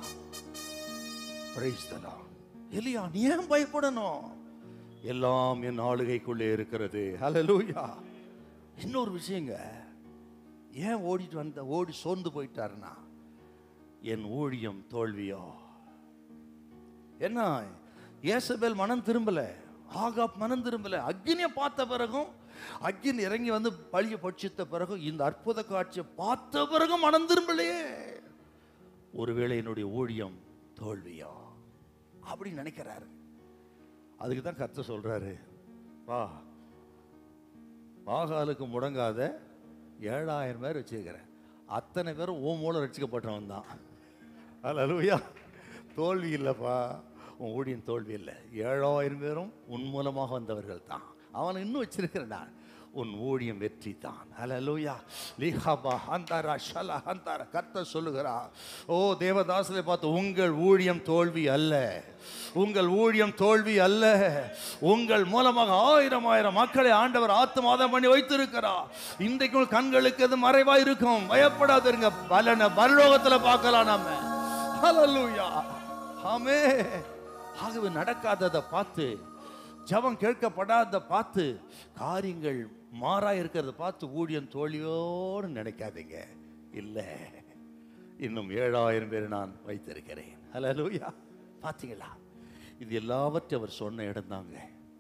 praise the lord எலியா நீ ஏன் பயப்படணும் எல்லாம் என் ஆளுகைக்குள்ளே இருக்கிறது ஹalleluya இன்னொரு விஷயங்க ஏன் ஓடிட்டு வந்த ஓடி சோர்ந்து போயிட்டாருன்னா என் ஊழியம் தோல்வியோ என்ன ஏசபேல் மனம் திரும்பல ஆகாப் மனம் திரும்பல அக்னியை பார்த்த பிறகும் அக்னி இறங்கி வந்து பழிய பட்சித்த பிறகும் இந்த அற்புத காட்சியை பார்த்த பிறகும் மனம் திரும்பலையே ஒருவேளை என்னுடைய ஊழியம் தோல்வியோ அப்படி நினைக்கிறாரு அதுக்கு தான் கத்த சொல்றாரு வா பாகாலுக்கு முடங்காத ஏழாயிரம் பேர் வச்சிருக்கிறேன் அத்தனை பேரும் ஓ மூலம் ரசிக்கப்பட்டவன் தான் அல்லா தோல்வி இல்லைப்பா உன் ஊழியம் தோல்வி இல்லை ஏழாயிரம் பேரும் உன் மூலமாக வந்தவர்கள் தான் அவனை இன்னும் வச்சிருக்கிறேன் நான் உன் ஊழியம் வெற்றி தான் அலலூயா லிஹாபா ஹந்தாரா ஷலா ஹந்தாரா கர்த்தர் சொல்லுகிறா ஓ தேவதாசரை பார்த்து உங்கள் ஊழியம் தோல்வி அல்ல உங்கள் ஊழியம் தோல்வி அல்ல உங்கள் மூலமாக ஆயிரம் ஆயிரம் மக்களை ஆண்டவர் ஆத்மாதம் பண்ணி வைத்திருக்கிறார் இன்றைக்கு உங்கள் கண்களுக்கு அது மறைவா இருக்கும் பயப்படாதிருங்க பலனை பரலோகத்துல பார்க்கலாம் நாம ஹalleluya ஆமே ஆகவே நடக்காததை பார்த்து ஜெபம் கேட்கப்படாத பார்த்து காரியங்கள் மாறா இருக்கிறத பார்த்து ஊழியம் தோல்வியோடு நினைக்காதீங்க இல்லை இன்னும் ஏழாயிரம் பேர் நான் வைத்திருக்கிறேன் ஹalleluya பார்த்தீங்களா இது எல்லாவற்றையும் அவர் சொன்ன இடம்தாங்க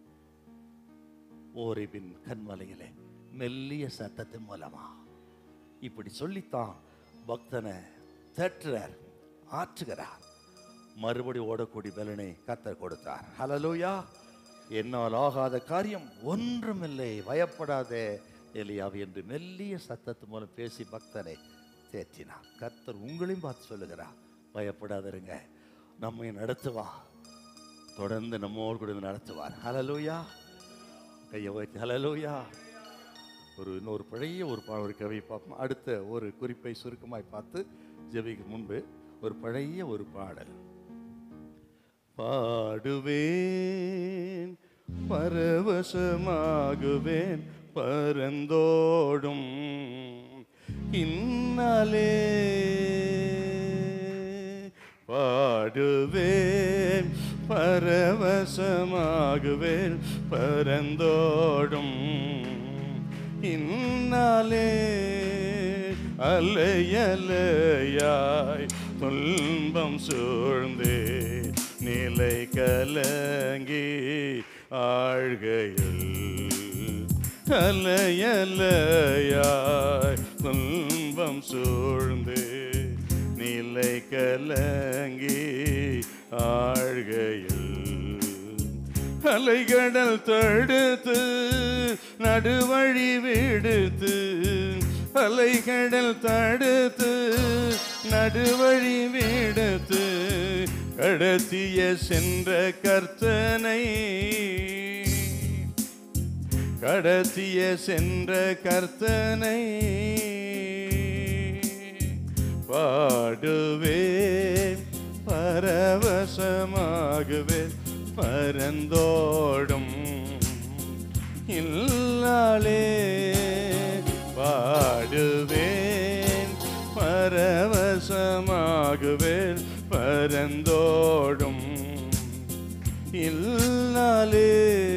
ஓரிபின் கண்மலையிலே மெல்லிய சத்தத்தின் மூலமா இப்படி சொல்லித்தான் பக்தனை தேற்றுறார் ஆற்றுகிறார் மறுபடி ஓடக்கூடிய பலனை கத்தர் கொடுத்தார் ஹalleluya என்னால் ஆகாத காரியம் ஒன்றுமில்லை பயப்படாதே எலியாവ് என்று மெல்லிய சத்தத்து மூலம் பேசி பக்தனை தேற்றினார் கர்த்தர் உங்களையும் பார்த்து சொல்லுகிறார் பயப்படாதருங்க நம்மை நடத்துவா தொடர்ந்து நம்மோடு கூட இருந்து நடத்துவார் ஹalleluya கையை வைத்து ஹalleluya ஒரு இன்னொரு பழைய ஒரு பா- ஒரு கவி பார்ப்போம் அடுத்த ஒரு குறிப்பை சுருக்கமாய் பார்த்து ஜெபிக்க முன்பு ஒரு பழைய ஒரு பாடல் பாடுவேன் பரவசமாகுவேன் பரந்தோடும் இன்னாலே பாடுவேன் பரவசமாகுவேன் பரந்தோடும் இன்னாலே அலையலையாய் துன்பம் சூழ்ந்தே நிலை கலங்கி ஆழ்கையில் அலையலையாய் துன்பம் சூழ்ந்து நிலை கலங்கி ஆழ்கையில் அலைகடல் தடுத்து நடுவழி விடுத்து அலைகடல் தடுத்து நடுவழி விடுத்து கடத்திய சென்ற கர்த்தனை கடத்திய சென்ற கர்த்தனை பாடுவேன் பரவசமாகுவேன் பரந்தோடும் இல்லாளே பாடுவேன் பரவசமாகுவேன் பரந்தோடும் இல்லாலே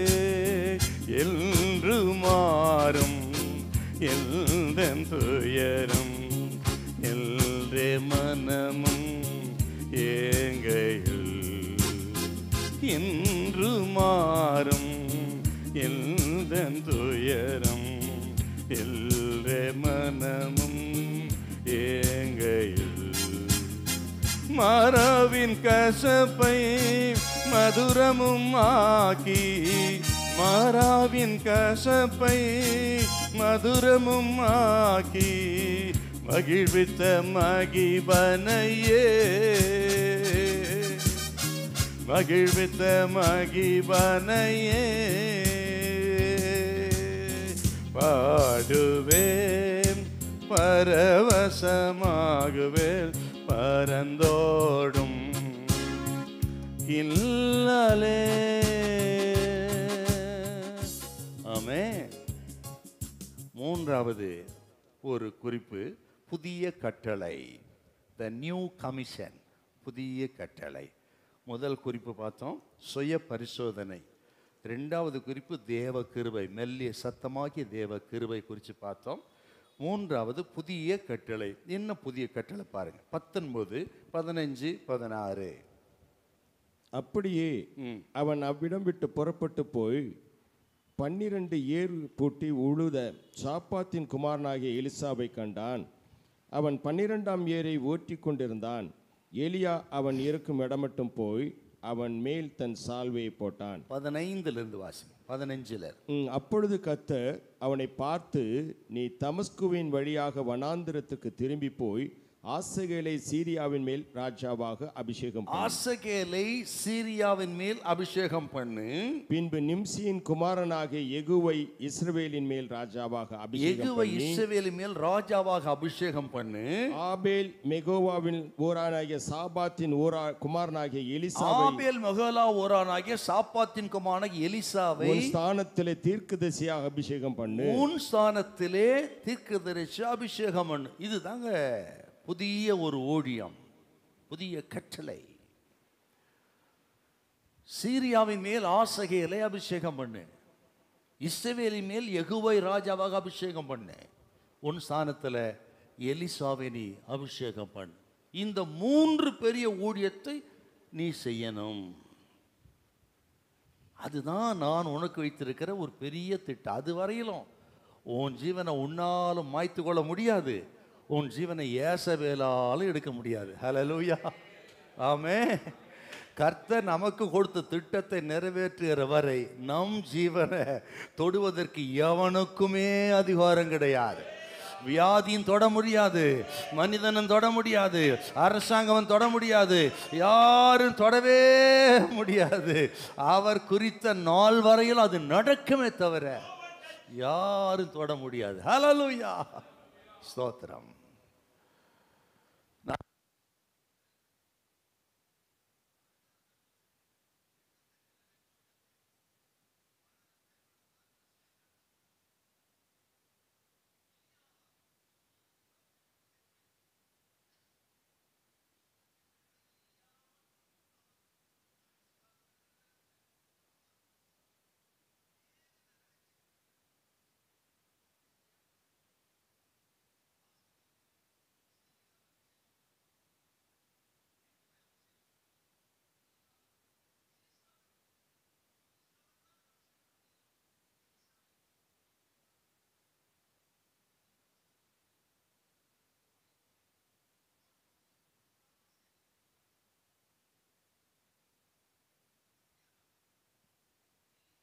என்று மாறும் எல்தன் துயரும் எல்ரே மனமும் ஏங்கையில் என்று மாறும் எல்தன் துயரம் எல்ரே மனமும் ஏங்கையில் மாறாவின் கசப்பை மதுரமும் ஆக்கி மாறாவின் கசப்பை மதுரமும் ஆக்கி மகிழ்வித்த மகிபனையே மகிழ்வித்த மகிபனையே பாடுவேன் பரவசமாகுவேன் பரந்தோடும் இல்லலே ஆமே மூன்றாவது ஒரு குறிப்பு புதிய கட்டளை த நியூ கமிஷன் புதிய கட்டளை முதல் குறிப்பு பார்த்தோம் சுய பரிசோதனை ரெண்டாவது குறிப்பு தேவ கிருபை மெல்லிய சத்தமாகிய தேவ கிருபை குறித்து பார்த்தோம் மூன்றாவது புதிய கட்டளை என்ன புதிய கட்டளை பாருங்க பத்தொன்பது பதினஞ்சு பதினாறு அப்படியே ம். அவன் அவ்விடம் விட்டு புறப்பட்டு போய் பன்னிரண்டு ஏர் பூட்டி உழுத சாப்பாத்தின் குமாரனாகிய எலிசாவை கண்டான் அவன் பன்னிரெண்டாம் ஏரை ஓட்டிக் கொண்டிருந்தான் எலியா அவன் இருக்கும் இடமட்டும் போய் அவன் மேல் தன் சால்வையை போட்டான் பதினைந்துல இருந்து வாசிங்க பதினஞ்சுல ம், அப்பொழுது கத்தர் அவனை பார்த்து நீ தமஸ்குவின் வழியாக வனாந்திரத்துக்கு திரும்பி போய் ஆசகேலை சீரியாவின் மேல் ராஜாவாக அபிஷேகம் பண்ணு. ஆசகேலை சீரியாவின் மேல் அபிஷேகம் பண்ணு பின்பு நிம்சியின் குமாரனாகிய எகுவை இஸ்ரவேலின் மேல் ராஜாவாக அபிஷேகம் எகுவை பண்ணி இஸ்ரவேலின் மேல் ராஜாவாக அபிஷேகம் பண்ணு ஆபேல் மெகோவாவின் ஊரானாகிய சாபாத்தின் ஊரா குமாரனாகிய எலிசாவை ஆபேல் மகலா ஓரானாகிய சாப்பாத்தின் குமான எலிசாவை உன் ஸ்தானத்திலே தீர்க்கதரிசியாக அபிஷேகம் பண்ணு உன் ஸ்தானத்திலே தீர்க்கதரிசி அபிஷேகம் பண்ணு இதுதாங்க புதிய ஒரு ஊழியம் புதிய கட்டளை சீரியாவின் மேல் ஆசகேலை அபிஷேகம் பண்ணு இஸ்ரவேலின் மேல் எகுவை ராஜாவாக அபிஷேகம் பண்ணு உன் ஸ்தானத்துல எலிசாவை நீ அபிஷேகம் பண்ணு இந்த மூன்று பெரிய ஊழியத்தை நீ செய்யணும் அதுதான் நான் உனக்கு வைத்திருக்கிற ஒரு பெரிய திட்டம் அது வரையிலும் உன் ஜீவனை உன்னாலும் மாய்த்து கொள்ள முடியாது உன் ஜீவனை ஏசவேலாலும் எடுக்க முடியாது ஹalleluya ஆமே கர்த்தர் நமக்கு கொடுத்த திட்டத்தை நிறைவேற்றுகிற வரை நம் ஜீவனை தொடுவதற்கு எவனுக்குமே அதிகாரம் கிடையாது வியாதியும் தொட முடியாது மனிதனும் தொட முடியாது அரசாங்கம் தொட முடியாது யாரும் தொடவே முடியாது அவர் குறித்த நாள் வரையில் அது நடக்குமே தவிர யாரும் தொட முடியாது ஹalleluya ஸ்தோத்திரம் நான்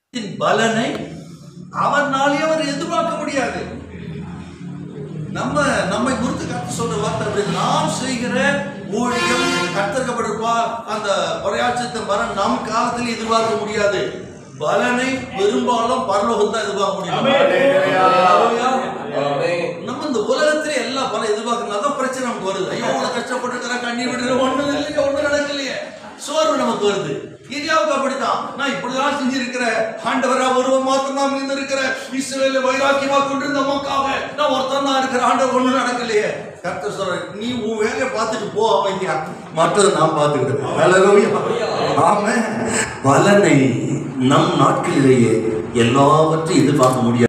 பலனை அவனாலே அவர் எதிர்பார்க்க முடியாது நம்ம நம்மை குறித்து கத்து சொல்ற வார்த்தை அப்படி நாம் செய்கிற ஊழியம் கத்தர்க்கப்படுப்பா அந்த பரையாட்சத்தை பலன் நம் காலத்தில் எதிர்பார்க்க முடியாது பலனை பெரும்பாலும் பரலோகம் தான் எதிர்பார்க்க முடியும் Hallelujah. நம்ம இந்த உலகத்திலே எல்லா பலம் எதிர்பார்க்கறதுனால தான் பிரச்சனை நமக்கு வருது ஐயோ அவ்வளவு கஷ்டப்பட்டு கண்ணீர் விடுற ஒண்ணு இல்லையே ஒண்ணு நடக்கலையே சோர்வு நமக்கு வருது இந்தியாவுக்கு அப்படித்தான் நான் இப்படிதான் செஞ்சிருக்கிற ஆண்டவரா ஒருவன் மாத்திரம் தான் இருந்திருக்கிற இஸ்ரேல வைராக்கியமா கொண்டிருந்த மக்களாக நான் ஒருத்தன் தான் இருக்கிற ஆண்டவர் ஒண்ணு நடக்கலையே கர்த்தர் சொல்ற நீ உன் வேலையை பார்த்துட்டு போ அமைதியா மற்றதை நான் பார்த்துக்கிட்டேன் Hallelujah. ஆமென் பலனை நம் நாட்களிலேயே எல்லாவற்றையும் எதிர்பார்க்க முடியாது